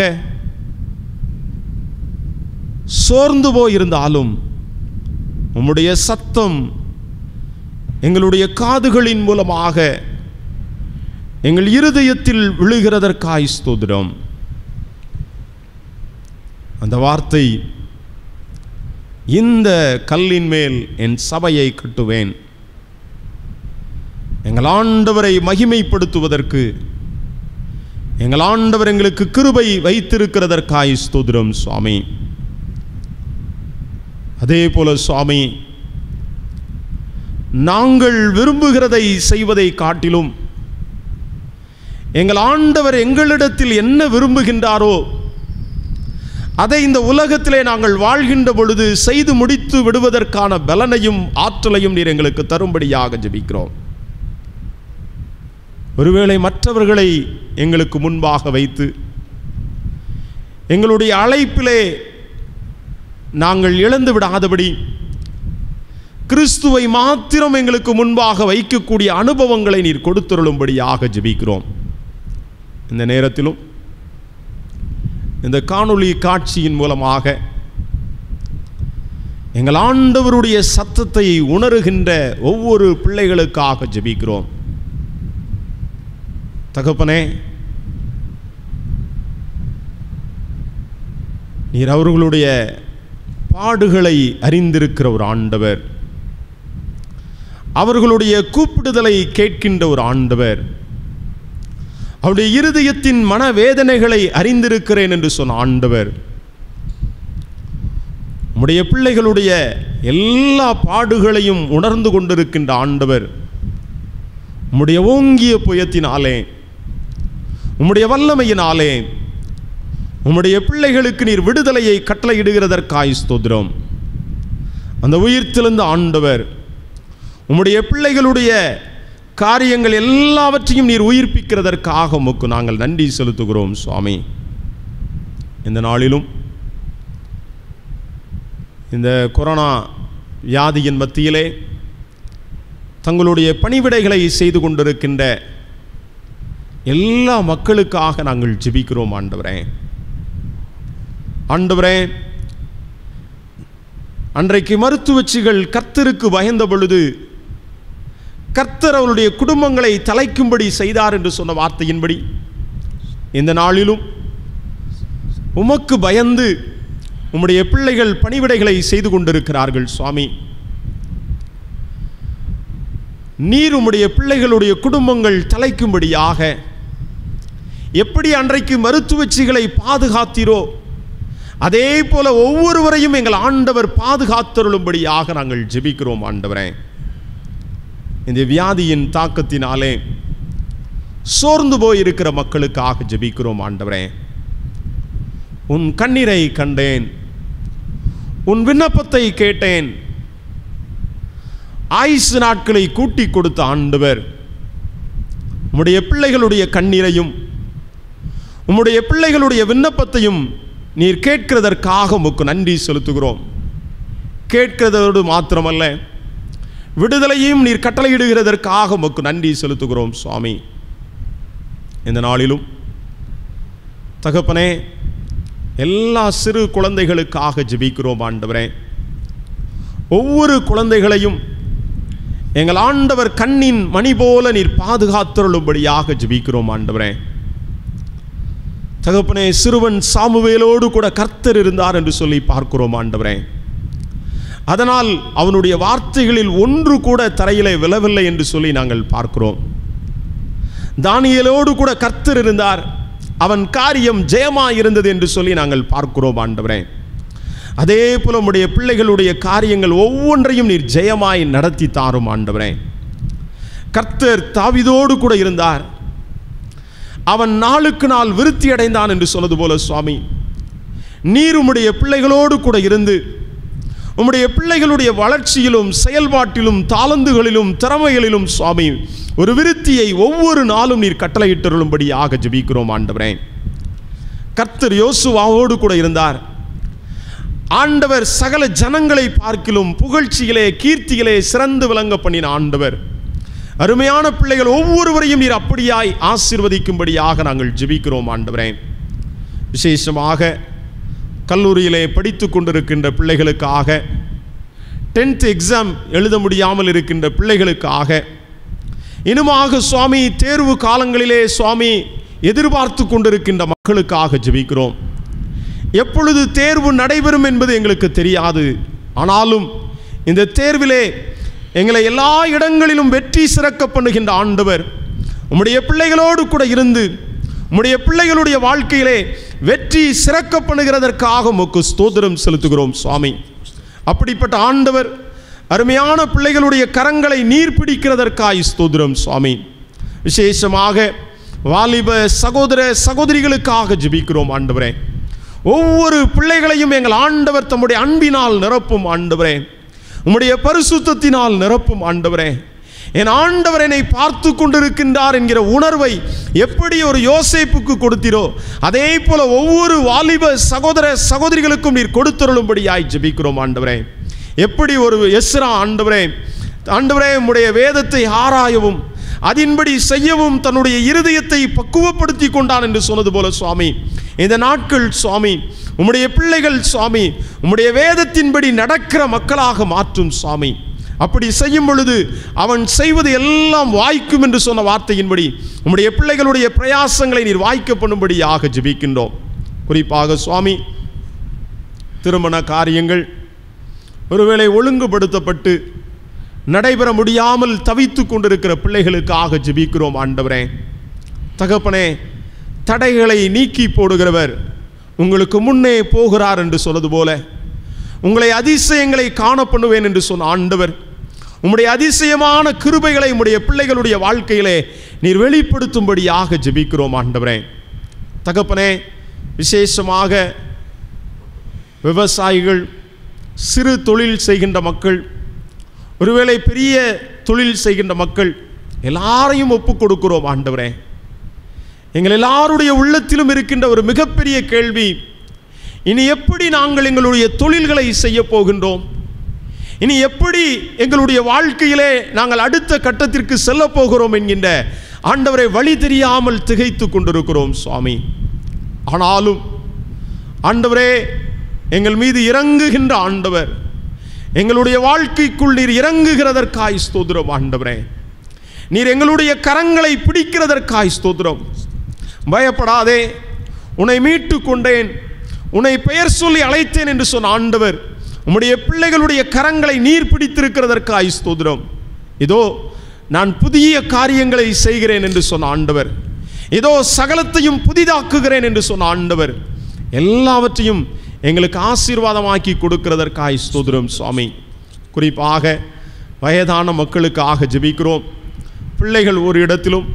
சோர்ந்து போயிருந்தாலும் உம்முடைய சத்தம் எங்களுடைய காதுகளின் மூலமாக எங்கள் இருதயத்தில் விழுகிறதற்காய் ஸ்தோத்திரம் அந்த வார்த்தை இந்த கல்லின் மேல் என் சபையை கட்டுவேன் எங்கள் ஆண்டவரை மகிமைப்படுத்துவதற்கு எங்கள் ஆண்டவர் எங்களுக்கு கிருபை வைத்திருக்கிறதற்காய் ஸ்தோத்திரம் சுவாமி அதே போல சுவாமி நாங்கள் விரும்புகிறதை செய்வதை காட்டிலும் எங்கள் ஆண்டவர் எங்களிடத்தில் என்ன விரும்புகின்றாரோ அதை இந்த உலகத்திலே நாங்கள் வாழ்கின்ற பொழுது செய்து முடித்து விடுவதற்கான பலனையும் ஆற்றலையும் நீர் எங்களுக்கு தரும்படியாக ஜெபிக்கிறோம் ஒருவேளை மற்றவர்களை எங்களுக்கு முன்பாக வைத்து எங்களுடைய அழைப்பிலே நாங்கள் இழந்து விடாதபடி கிறிஸ்துவை மாத்திரம் எங்களுக்கு முன்பாக வைக்கக்கூடிய அனுபவங்களை நீர் கொடுத்துருளும்படியாக ஜெபிக்கிறோம் இந்த நேரத்திலும் இந்த காணொளி காட்சியின் மூலமாக எங்கள் ஆண்டவருடைய சத்தத்தை உணருகின்ற ஒவ்வொரு பிள்ளைகளுக்காக ஜெபிக்கிறோம் தகப்பனே நீர் அவர்களுடைய பாடுகளை அறிந்திருக்கிற ஒரு ஆண்டவர் அவர்களுடைய கூப்பிடுதலை கேட்கின்ற ஒரு ஆண்டவர் அவருடைய இருதயத்தின் மனவேதனைகளை அறிந்திருக்கிறேன் என்று சொன்ன ஆண்டவர் உம்முடைய பிள்ளைகளுடைய எல்லா பாடுகளையும் உணர்ந்து கொண்டிருக்கின்ற ஆண்டவர் உம்முடைய ஓங்கிய புயத்தினாலே உம்முடைய வல்லமையினாலே உம்முடைய பிள்ளைகளுக்கு நீர் விடுதலையை கட்டளையிடுகிறதற்காய் ஸ்தோத்திரம் அந்த உயிர்த்தெழுந்த ஆண்டவர் உம்முடைய பிள்ளைகளுடைய காரியங்கள் எல்லாவற்றையும் நீர் உயிர்ப்பிக்கிறதற்காக உமக்கு நாங்கள் நன்றி செலுத்துகிறோம் சுவாமி இந்த நாளிலும் இந்த கொரோனா வியாதியின் மத்தியிலே தங்களுடைய பணிவிடைகளை செய்து கொண்டிருக்கின்ற எல்லா மக்களுக்காக நாங்கள் ஜெபிக்கிறோம் ஆண்டவரே ஆண்டவரே அன்றைக்கு மருத்துவச்சிகள் கர்த்தருக்கு பயந்த பொழுது கர்த்தர் அவருடைய குடும்பங்களை தலைக்கும்படி செய்தார் என்று சொன்ன வார்த்தையின்படி இந்த நாளிலும் உமக்கு பயந்து உம்முடைய பிள்ளைகள் பணிவிடைகளை செய்து கொண்டிருக்கிறார்கள் சுவாமி நீர் உம்முடைய பிள்ளைகளுடைய குடும்பங்கள் தலைக்கும்படியாக எப்படி அன்றைக்கு மருத்துவச்சிகளை பாதுகாத்தீரோ அதே போல ஒவ்வொருவரையும் எங்கள் ஆண்டவர் பாதுகாத்தருளும்படியாக நாங்கள் ஜெபிக்கிறோம் ஆண்டவரே இந்த வியாதியின் தாக்கத்தினாலே சோர்ந்து போய் இருக்கிற மக்களுக்காக ஜெபிக்கிறோம் ஆண்டவரே உன் கண்ணீரை கண்டேன் உன் விண்ணப்பத்தை கேட்டேன் ஆயுசு நாட்களை கூட்டி கொடுத்த ஆண்டவர் உம்முடைய பிள்ளைகளுடைய கண்ணீரையும் உம்முடைய பிள்ளைகளுடைய விண்ணப்பத்தையும் நீர் கேட்கிறதற்காக உமக்கு நன்றி செலுத்துகிறோம் கேட்கிறதோடு மாத்திரமல்ல விடுதலையும் நீர் கட்டளையிடுகிறதற்காக உமக்கு நன்றி செலுத்துகிறோம் சுவாமி இந்த நாளிலும் தகப்பனே எல்லா சிறு குழந்தைகளுக்காக ஜெபிக்கிறோம் ஆண்டவரே ஒவ்வொரு குழந்தைகளையும் எங்கள் ஆண்டவர் கண்ணின் மணி போல நீர் பாதுகாத்தருளும்படியாக ஜெபிக்கிறோம் ஆண்டவரே தகப்பனே சிறுவன் சாமுவேலோடு கூட கர்த்தர் இருந்தார் என்று சொல்லி பார்க்கிறோம் ஆண்டவரே அதனால் அவனுடைய வார்த்தைகளில் ஒன்று கூட தரையிலே விழவில்லை என்று சொல்லி நாங்கள் பார்க்கிறோம் தானியலோடு கூட கர்த்தர் இருந்தார் அவன் காரியம் ஜெயமா இருந்தது என்று சொல்லி நாங்கள் பார்க்கிறோம் ஆண்டவரே அதே போல உம்முடைய பிள்ளைகளுடைய காரியங்கள் ஒவ்வொன்றையும் நீர் ஜெயமாய் நடத்தி தாரும் ஆண்டவரே கர்த்தர் தாவிதோடு கூட இருந்தார் அவன் நாளுக்கு நாள் விருத்தி அடைந்தான் என்று சொன்னது போல சுவாமி நீர் உம்முடைய பிள்ளைகளோடு கூட இருந்து உம்முடைய பிள்ளைகளுடைய வளர்ச்சியிலும் செயல்பாட்டிலும் தாளந்துகளிலும் திறமைகளிலும் சுவாமி ஒரு விருத்தியை ஒவ்வொரு நாளும் நீர் கட்டளையிட்டருளும்படியாக ஜெபிக்கிறோம் ஆண்டவரே கர்த்தர் யோசுவாவோடு கூட இருந்தார் ஆண்டவர் சகல ஜனங்களை பார்க்கிலும் புகழ்ச்சியிலே கீர்த்தியிலே சிறந்து விளங்க பண்ணின ஆண்டவர் அருமையான பிள்ளைகள் ஒவ்வொருவரையும் நீர் அப்படியாய் ஆசீர்வதிக்கும்படியாக நாங்கள் ஜெபிக்கிறோம் ஆண்டவரே விசேஷமாக கல்லூரியிலே படித்து கொண்டிருக்கின்ற பிள்ளைகளுக்காக டென்த் எக்ஸாம் எழுத முடியாமல் இருக்கின்ற பிள்ளைகளுக்காக இனுமாக சுவாமி தேர்வு காலங்களிலே சுவாமி எதிர்பார்த்து கொண்டிருக்கின்ற மக்களுக்காக ஜெபிக்கிறோம் எப்பொழுது தேர்வு நடைபெறும் என்பது எங்களுக்கு தெரியாது ஆனாலும் இந்த தேர்விலே எங்களை எல்லா இடங்களிலும் வெற்றி சிறக்க பண்ணுகின்ற ஆண்டவர் உம்முடைய பிள்ளைகளோடு கூட இருந்து உம்முடைய பிள்ளைகளுடைய வாழ்க்கையிலே வெற்றி சிறக்க பண்ணுகிறதற்காக உமக்கு ஸ்தோத்திரம் செலுத்துகிறோம் சுவாமி அப்படிப்பட்ட ஆண்டவர் அருமையான பிள்ளைகளுடைய கரங்களை நீர் பிடிக்கிறதற்காய் ஸ்தோத்திரம் சுவாமி விசேஷமாக வாலிப சகோதர சகோதரிகளுக்காக ஜெபிக்கிறோம் ஆண்டவரே ஒவ்வொரு பிள்ளைகளையும் எங்கள் ஆண்டவர் தம்முடைய அன்பினால் நிரப்பும் ஆண்டவரே உம்முடைய பரிசுத்தத்தினால் நிரப்பும் ஆண்டவரே என் ஆண்டவர் என்னை பார்த்து கொண்டிருக்கின்றார் என்கிற உணர்வை எப்படி ஒரு யோசேப்புக்கு கொடுத்தீரோ அதே போல ஒவ்வொரு வாலிப சகோதர சகோதரிகளுக்கும் நீர் கொடுத்தருளும்படியாய் ஜெபிக்கிறோம் ஆண்டவரே எப்படி ஒரு எஸ்ரா ஆண்டவரே ஆண்டவரே உம்முடைய வேதத்தை ஆராயவும் அதின்படி செய்யவும் தன்னுடைய இருதயத்தை பக்குவப்படுத்தி கொண்டான் என்று சொன்னது போல சுவாமி இந்த நாட்கள் சுவாமி உம்முடைய பிள்ளைகள் சுவாமி உம்முடைய வேதத்தின்படி நடக்கிற மக்களாக மாற்றும் சுவாமி அப்படி செய்யும் பொழுது அவன் செய்வது எல்லாம் வாய்க்கும் என்று சொன்ன வார்த்தையின்படி உம்முடைய பிள்ளைகளுடைய பிரயாசங்களை நீர் வாய்க்க பண்ணும்படியாக ஜெபிக்கின்றோம் குறிப்பாக சுவாமி திருமண காரியங்கள் ஒருவேளை ஒழுங்குபடுத்தப்பட்டு நடைபெற முடியாமல் தவித்து கொண்டிருக்கிற பிள்ளைகளுக்காக ஜெபிக்கிறோம் ஆண்டவரே தகப்பனே தடைகளை நீக்கி போடுகிறவர் உங்களுக்கு முன்னே போகிறார் என்று சொன்னது போல உங்களை அதிசயங்களை காண பண்ணுவேன் என்று சொன்ன ஆண்டவர் உம்முடைய அதிசயமான கிருபைகளை உம்முடைய பிள்ளைகளுடைய வாழ்க்கையிலே நீர் வெளிப்படுத்தும்படியாக ஜெபிக்கிறோம் ஆண்டவரே தகப்பனே விசேஷமாக விவசாயிகள் சிறு தொழில் செய்கின்ற மக்கள் ஒருவேளை பெரிய தொழில் செய்கின்ற மக்கள் எல்லாரையும் ஒப்புக் கொடுக்கிறோம் ஆண்டவரே எங்கள் எல்லாருடைய உள்ளத்திலும் இருக்கின்ற ஒரு மிகப்பெரிய கேள்வி இனி எப்படி நாங்கள் எங்களுடைய தொழில்களை செய்ய போகின்றோம் இனி எப்படி எங்களுடைய வாழ்க்கையிலே நாங்கள் அடுத்த கட்டத்திற்கு செல்ல போகிறோம் என்கின்ற ஆண்டவரை வழி தெரியாமல் திகைத்து கொண்டிருக்கிறோம் சுவாமி ஆனாலும் ஆண்டவரே எங்கள் மீது இறங்குகின்ற ஆண்டவர் எங்களுடைய வாழ்க்கைக்குள் நீர் இறங்குகிறதற்காய் ஸ்தோத்திரம் ஆண்டவரே நீர் எங்களுடைய கரங்களை பிடிக்கிறதற்காய் ஸ்தோத்திரம் பயப்படாதே உன்னை மீட்டு கொண்டேன் உன்னை பெயர் சொல்லி அழைத்தேன் என்று சொன்ன ஆண்டவர் உம்முடைய பிள்ளைகளுடைய கரங்களை நீர் பிடித்திருக்கிறதற்காய் ஸ்தோத்திரம் இதோ நான் புதிய காரியங்களை செய்கிறேன் என்று சொன்ன ஆண்டவர் இதோ சகலத்தையும் புதிதாக்குகிறேன் என்று சொன்ன ஆண்டவர் எல்லாவற்றையும் எங்களுக்கு ஆசீர்வாதமாக்கி கொடுக்கிறதற்காய் ஸ்தோத்திரம் சுவாமி குறிப்பாக வயதான மக்களுக்காக ஜெபிக்கிறோம் பிள்ளைகள் ஒரு இடத்திலும்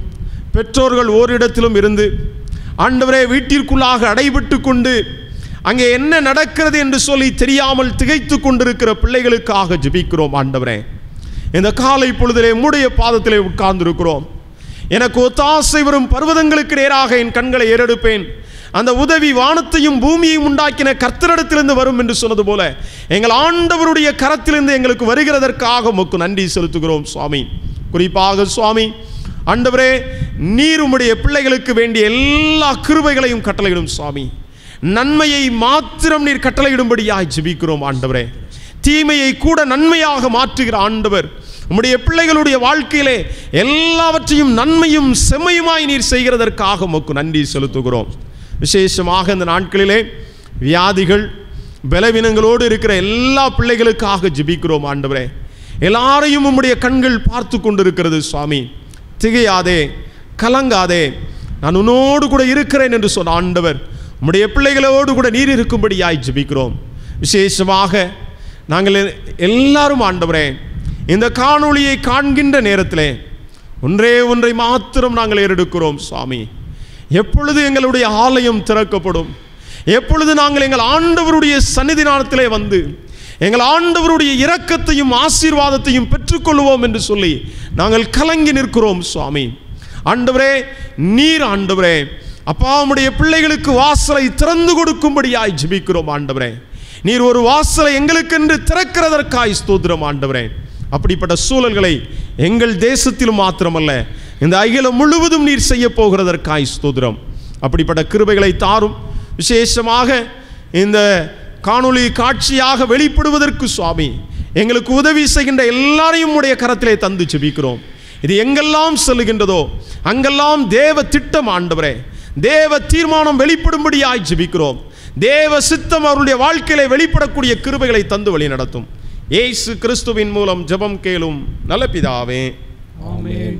பெற்றோர்கள் ஓரிடத்திலும் இருந்து ஆண்டவரே வீட்டிற்குள்ளாக அடைபட்டு கொண்டு அங்கே என்ன நடக்கிறது என்று சொல்லி தெரியாமல் திகைத்து கொண்டிருக்கிற பிள்ளைகளுக்காக ஜெபிக்கிறோம் ஆண்டவரே இந்த காலை பொழுதிலே மூடைய பாதத்திலே உட்கார்ந்திருக்கிறோம் எனக்கு ஒத்தாசை வரும் பர்வதங்களுக்கு நேராக என் கண்களை ஏறெடுப்பேன் அந்த உதவி வானத்தையும் பூமியையும் உண்டாக்கின கர்த்தரிடத்திலிருந்து வரும் என்று சொன்னது போல எங்கள் ஆண்டவருடைய கரத்திலிருந்து எங்களுக்கு வருகிறதற்காக உமக்கு நன்றி செலுத்துகிறோம் சுவாமி குறிப்பாக சுவாமி ஆண்டவரே நீர் உம்முடைய பிள்ளைகளுக்கு வேண்டிய எல்லா கிருபைகளையும் கட்டளையிடும் சுவாமி நன்மையை மாத்திரம் நீர் கட்டளையிடும்படியாய் ஜெபிக்கிறோம் ஆண்டவரே தீமையை கூட நன்மையாக மாற்றுகிற ஆண்டவர் உம்முடைய பிள்ளைகளுடைய வாழ்க்கையிலே எல்லாவற்றையும் நன்மையும் செம்மையுமாய் நீர் செய்கிறதற்காக உமக்கு நன்றி செலுத்துகிறோம் விசேஷமாக இந்த நாட்களிலே வியாதிகள் பலவீனங்களோடு இருக்கிற எல்லா பிள்ளைகளுக்காக ஜெபிக்கிறோம் ஆண்டவரே எல்லாரையும் உம்முடைய கண்கள் பார்த்து கொண்டிருக்கிறது சுவாமி திகையாதே கலங்காதே நான் உன்னோடு கூட இருக்கிறேன் என்று சொன்ன ஆண்டவர் உம்முடைய பிள்ளைகளோடு கூட நீர் இருக்கும்படியாய் ஜெபிக்கிறோம் விசேஷமாக நாங்கள் எல்லாரும் ஆண்டவரே இந்த காணொளியை காண்கின்ற நேரத்திலே ஒன்றே ஒன்றை மாத்திரம் நாங்கள் ஏறெடுக்கிறோம் சுவாமி எப்பொழுது எங்களுடைய ஆலயம் திறக்கப்படும் எப்பொழுது நாங்கள் எங்கள் ஆண்டவருடைய சன்னிதினானத்திலே வந்து எங்கள் ஆண்டவருடைய இரக்கத்தையும் ஆசீர்வாதத்தையும் பெற்றுக்கொள்வோம் என்று சொல்லி நாங்கள் கலங்கி நிற்கிறோம் சுவாமி ஆண்டவரே நீர் ஆண்டவரே அப்பா உம்முடைய பிள்ளைகளுக்கு வாசலை திறந்து கொடுக்கும்படியாய் ஜெபிக்கிறோம் ஆண்டவரே நீர் ஒரு வாசலை எங்களுக்கென்று திறக்கிறதற்காய் ஸ்தோத்திரம் ஆண்டவரே அப்படிப்பட்ட சூழல்களை எங்கள் தேசத்திலும் மாத்திரமல்ல இந்த அகிலம் முழுவதும் நீர் செய்ய போகிறதற்காய் ஸ்தோத்திரம் அப்படிப்பட்ட கிருபைகளை தாரும் விசேஷமாக இந்த காணொளி காட்சியாக வெளிப்படுவதற்கு சுவாமி எங்களுக்கு உதவி செய்கின்ற எல்லாரையும் உடைய கரத்திலே தந்து ஜெபிக்கிறோம் இது எங்கெல்லாம் செல்லுகின்றதோ அங்கெல்லாம் தேவ திட்டம் ஆண்டவரே தேவ தீர்மானம் வெளிப்படும்படியாய் ஜெபிக்கிறோம் தேவ சித்தம் அவருடைய வாழ்க்கையிலே வெளிப்படக்கூடிய கிருபைகளை தந்து வழி நடத்தும் ஏசு கிறிஸ்துவின் மூலம் ஜெபம் கேளும் நல்ல பிதாவே ஆமென்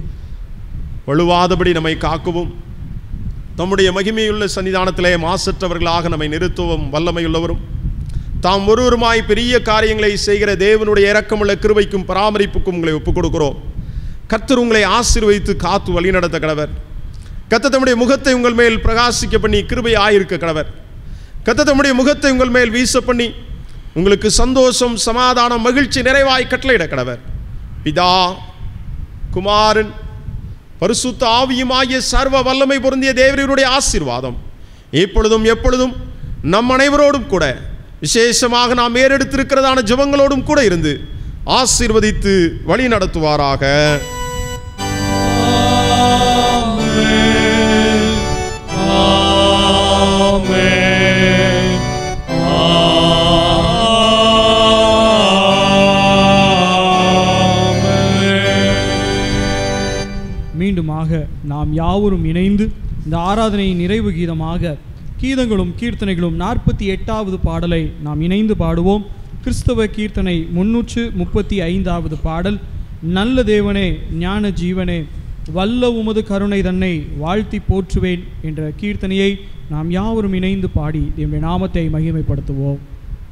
வழுவாதபடி நம்மை காக்கவும் தம்முடைய மகிமையுள்ள சன்னிதானத்திலே மாசற்றவர்களாக நம்மை நிறுத்தவும் வல்லமையுள்ளவரும் தாம் ஒருவருமாய் பெரிய காரியங்களை செய்கிற தேவனுடைய இரக்கமுள்ள கிருபைக்கும் பராமரிப்புக்கும் உங்களை ஒப்புக் கொடுக்கிறோம் கர்த்தர் உங்களை ஆசீர்வதித்து காத்து வழிநடத்த கடவர் கர்த்தர் தம்முடைய முகத்தை உங்கள் மேல் பிரகாசிக்க பண்ணி கிருபை ஆயிருக்க கடவர் கர்த்தர் தம்முடைய முகத்தை உங்கள் மேல் வீச பண்ணி உங்களுக்கு சந்தோஷம் சமாதானம் மகிழ்ச்சி நிறைவாய் கட்டளையிட கடவர் பிதா குமாரன் பரிசுத்த ஆவியுமாகிய சர்வ வல்லமை பொருந்திய தேவருடைய ஆசீர்வாதம் இப்பொழுதும் எப்பொழுதும் நம் அனைவரோடும் கூட விசேஷமாக நாம் ஏறெடுத்திருக்கிறதான ஜெபங்களோடும் கூட இருந்து ஆசீர்வதித்து வழி நடத்துவாராக மீண்டுமாக நாம் யாவரும் இணைந்து இந்த ஆராதனையின் நிறைவு கீதமாக கீதங்களும் கீர்த்தனைகளும் நாற்பத்தி எட்டாவது பாடலை நாம் இணைந்து பாடுவோம் கிறிஸ்தவ கீர்த்தனை முன்னூற்று முப்பத்தி ஐந்தாவது பாடல் நல்ல தேவனே ஞான ஜீவனே வல்ல உமது கருணை தன்னை வாழ்த்தி போற்றுவேன் என்ற கீர்த்தனையை நாம் யாவரும் இணைந்து பாடி தேவனுடைய நாமத்தை மகிமைப்படுத்துவோம்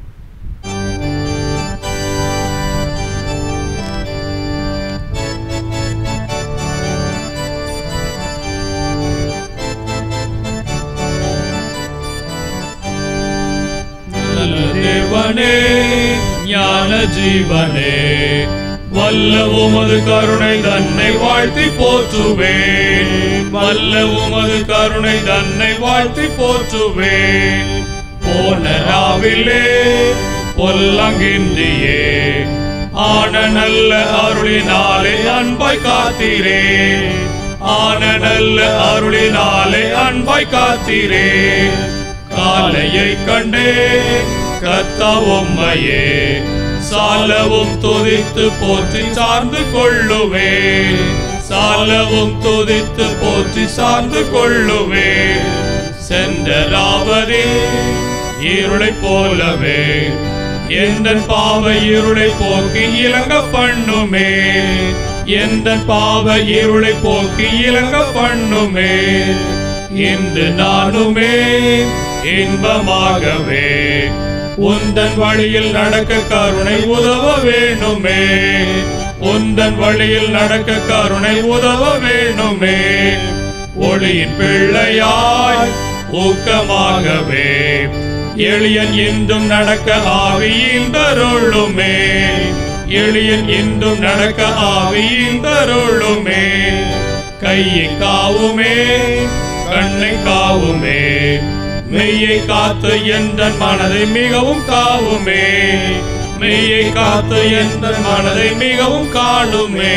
நல்ல தேவனே ஞான ஜீவனே வல்ல உமது கருணை தன்னை வாழ்த்தி போற்றுவேன் வல்ல உமது கருணை தன்னை வாழ்த்தி போற்றுவேன் போன ராவிலே பொல்லங்கின்றியே ஆன நல்ல அருளினாலே அன்பாய் காத்தீரே ஆன நல்ல அருளினாலே அன்பாய் காத்தீரே காலையை கண்டே கத்தா உம்மையே சாலவும் துதித்து போற்றி சார்ந்து கொள்ளுவே சாலவும் துதித்து போற்றி சார்ந்து கொள்ளுவே சென்றராவதே இருளை போலவே எந்த பாவ இருளை போக்கி இலங்க பண்ணுமே எந்த பாவ இருளை போக்கி இலங்க பண்ணுமே இன்று நானுமே இன்பமாகவே உந்தன் வழியில் நடக்க கருணை உதவ வேணுமே உந்தன் வழியில் நடக்க கருணை உதவ வேணுமே ஒளியின் பிள்ளையாய் ஊக்கமாகவே எளியன் என்றும் நடக்க ஆவியின் தருளுமே எளியன் என்றும் நடக்க ஆவியின் தருளுமே கையை காவுமே கண்ணை காவுமே மெய்யை காத்து என்ற மனதை மிகவும் காவுமே மெய்யை காத்து என்ற மனதை மிகவும் காணுமே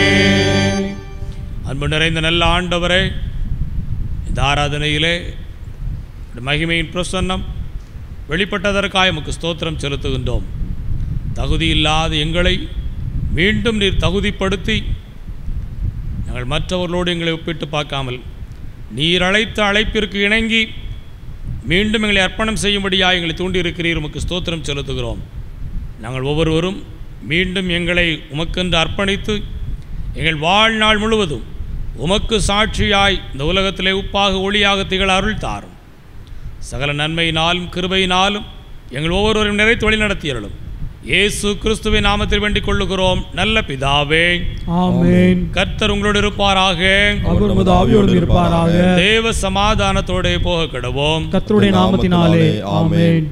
அன்பு நிறைந்த நல்ல ஆண்டவரே இந்த ஆராதனையிலே இந்த மகிமையின் பிரசன்னம் வெளிப்பட்டதற்காக உமக்கு ஸ்தோத்திரம் செலுத்துகின்றோம் தகுதி இல்லாத எங்களை மீண்டும் நீர் தகுதிப்படுத்தி நாங்கள் மற்றவர்களோடு எங்களை ஒப்பிட்டு பார்க்காமல் நீர் அழைத்த அழைப்பிற்கு இணங்கி மீண்டும் எங்களை அர்ப்பணம் செய்யும்படியாக எங்களை தூண்டியிருக்கிறீர் உமக்கு ஸ்தோத்திரம் செலுத்துகிறோம் நாங்கள் ஒவ்வொருவரும் மீண்டும் எங்களை உமக்கென்று அர்ப்பணித்து எங்கள் வாழ்நாள் முழுவதும் உமக்கு சாட்சியாய் இந்த உலகத்திலே உப்பாக ஒளியாக திகழ அருள் தாரும் சகல நன்மையினாலும் கிருபையினாலும் எங்கள் ஒவ்வொருவரும் நிறைத்து வழி நடத்தியருளும் இயேசு கிறிஸ்துவின் நாமத்தில் வேண்டிக் கொள்ளுகிறோம் நல்ல பிதாவே ஆமென் கர்த்தர் உங்களோடு இருப்பாராக அவர் உமது ஆவியோடும் இருப்பாராக தேவ சமாதானத்தோടെ போக கிடவோம் கர்த்தருடைய நாமத்தினாலே ஆமென்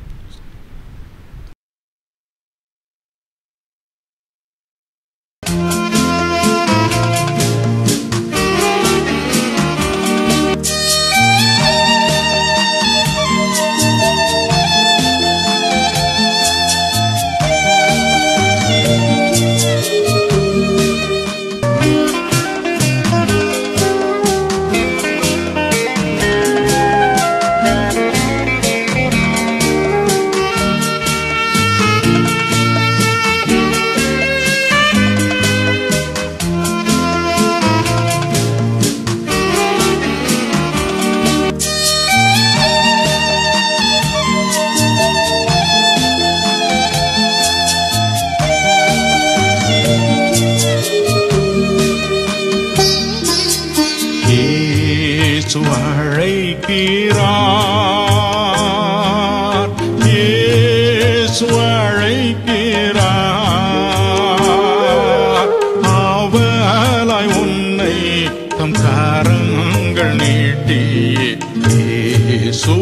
இயேசு அழைக்கிறார் இயேசு அழைக்கிறார் அவலாய் உன்னை தம் கரங்கள் நீட்டி இயேசு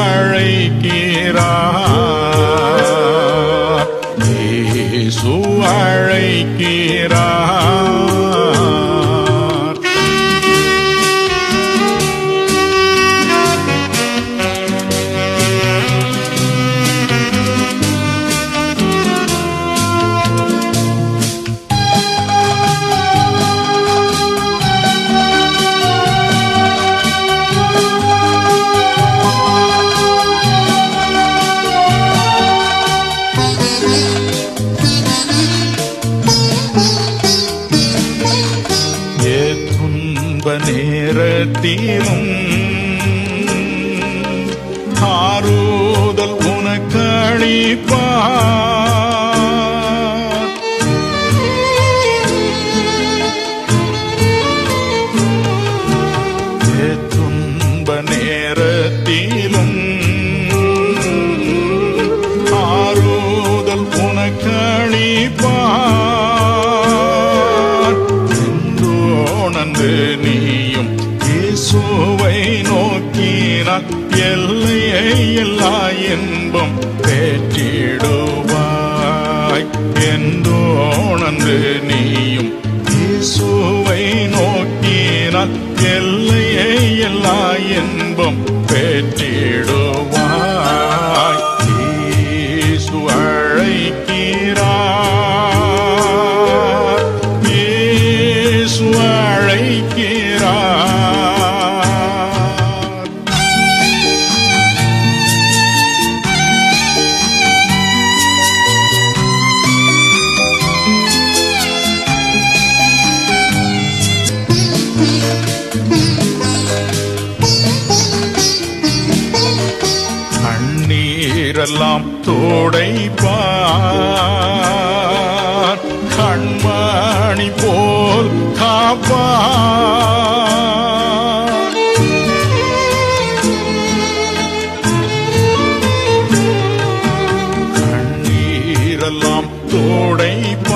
அழைக்கிறார் இயேசு அழைக்கிறார் துன்ப நேரத்திலும் ஆறுதல் உனக்களிப்பார் துன்ப நேரத்திலும் ஆறுதல் உனக்களிப்பார் எந்தோணந்து நீயும் இயேசுவை நோக்கினால் எல்லையை எல்லா இன்பம் பெற்றிடுவாய் எந்தோணந்து நீயும் இயேசுவை நோக்கினால் எல்லையை எல்லா இன்பம் பெற்றிடுவாய் இயேசு அழைக்கிறார் இயேசு அழைக்கிறார் கண்ணீரெல்லாம் தோடைப்பார் கண்மணி போல் காப்பார் கண்ணீரெல்லாம்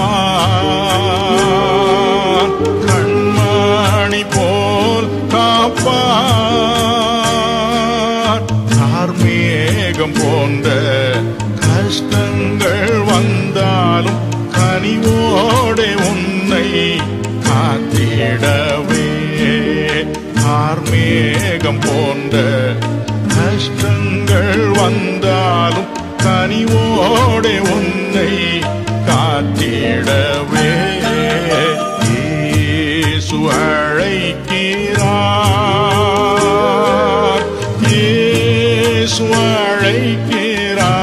தோடைப்பார் கண்மணி போல் காப்பார் போன்ற கஷ்டங்கள் வந்தாலும் கனிவோடே உன்னை காத்திடவே கார்மேகம் போன்ற கஷ்டங்கள் வந்தாலும் கனிவோடே உன்னை காத்திடவே இயேசு அழைக்கிறார் இயேசு அழைக்கிறார்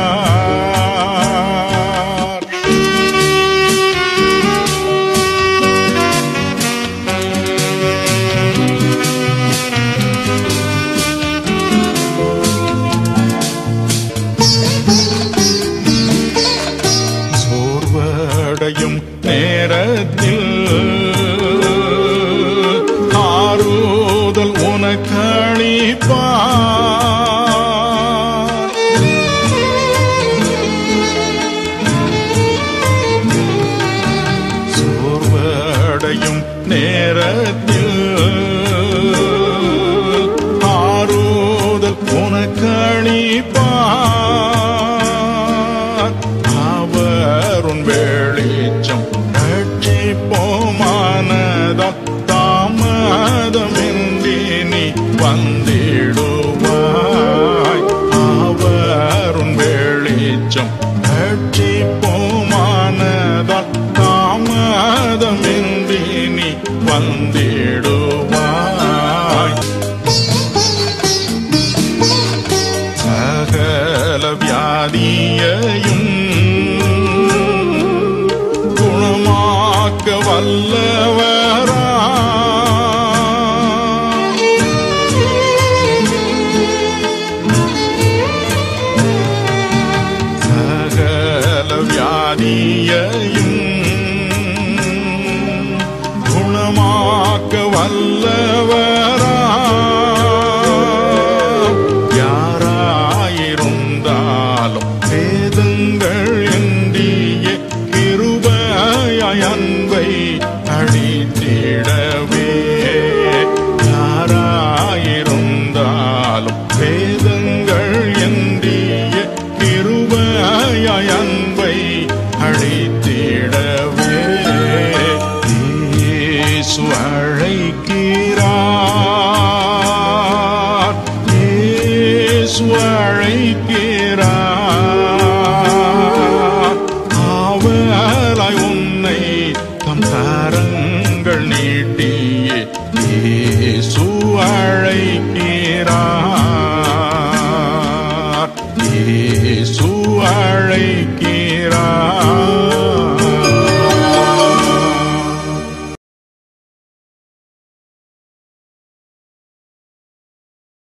சோர்வடையும் நேரத்தில் ஆறுதல் உனக்களிப்பார் சோர்வடையும் நேரத்தில் ஆறுதல் உனக்களிப்பார் அவர் உன் வெளிச்சம் ரட்சிப்போமானதாம் தாமதமின்றி நீ வந்த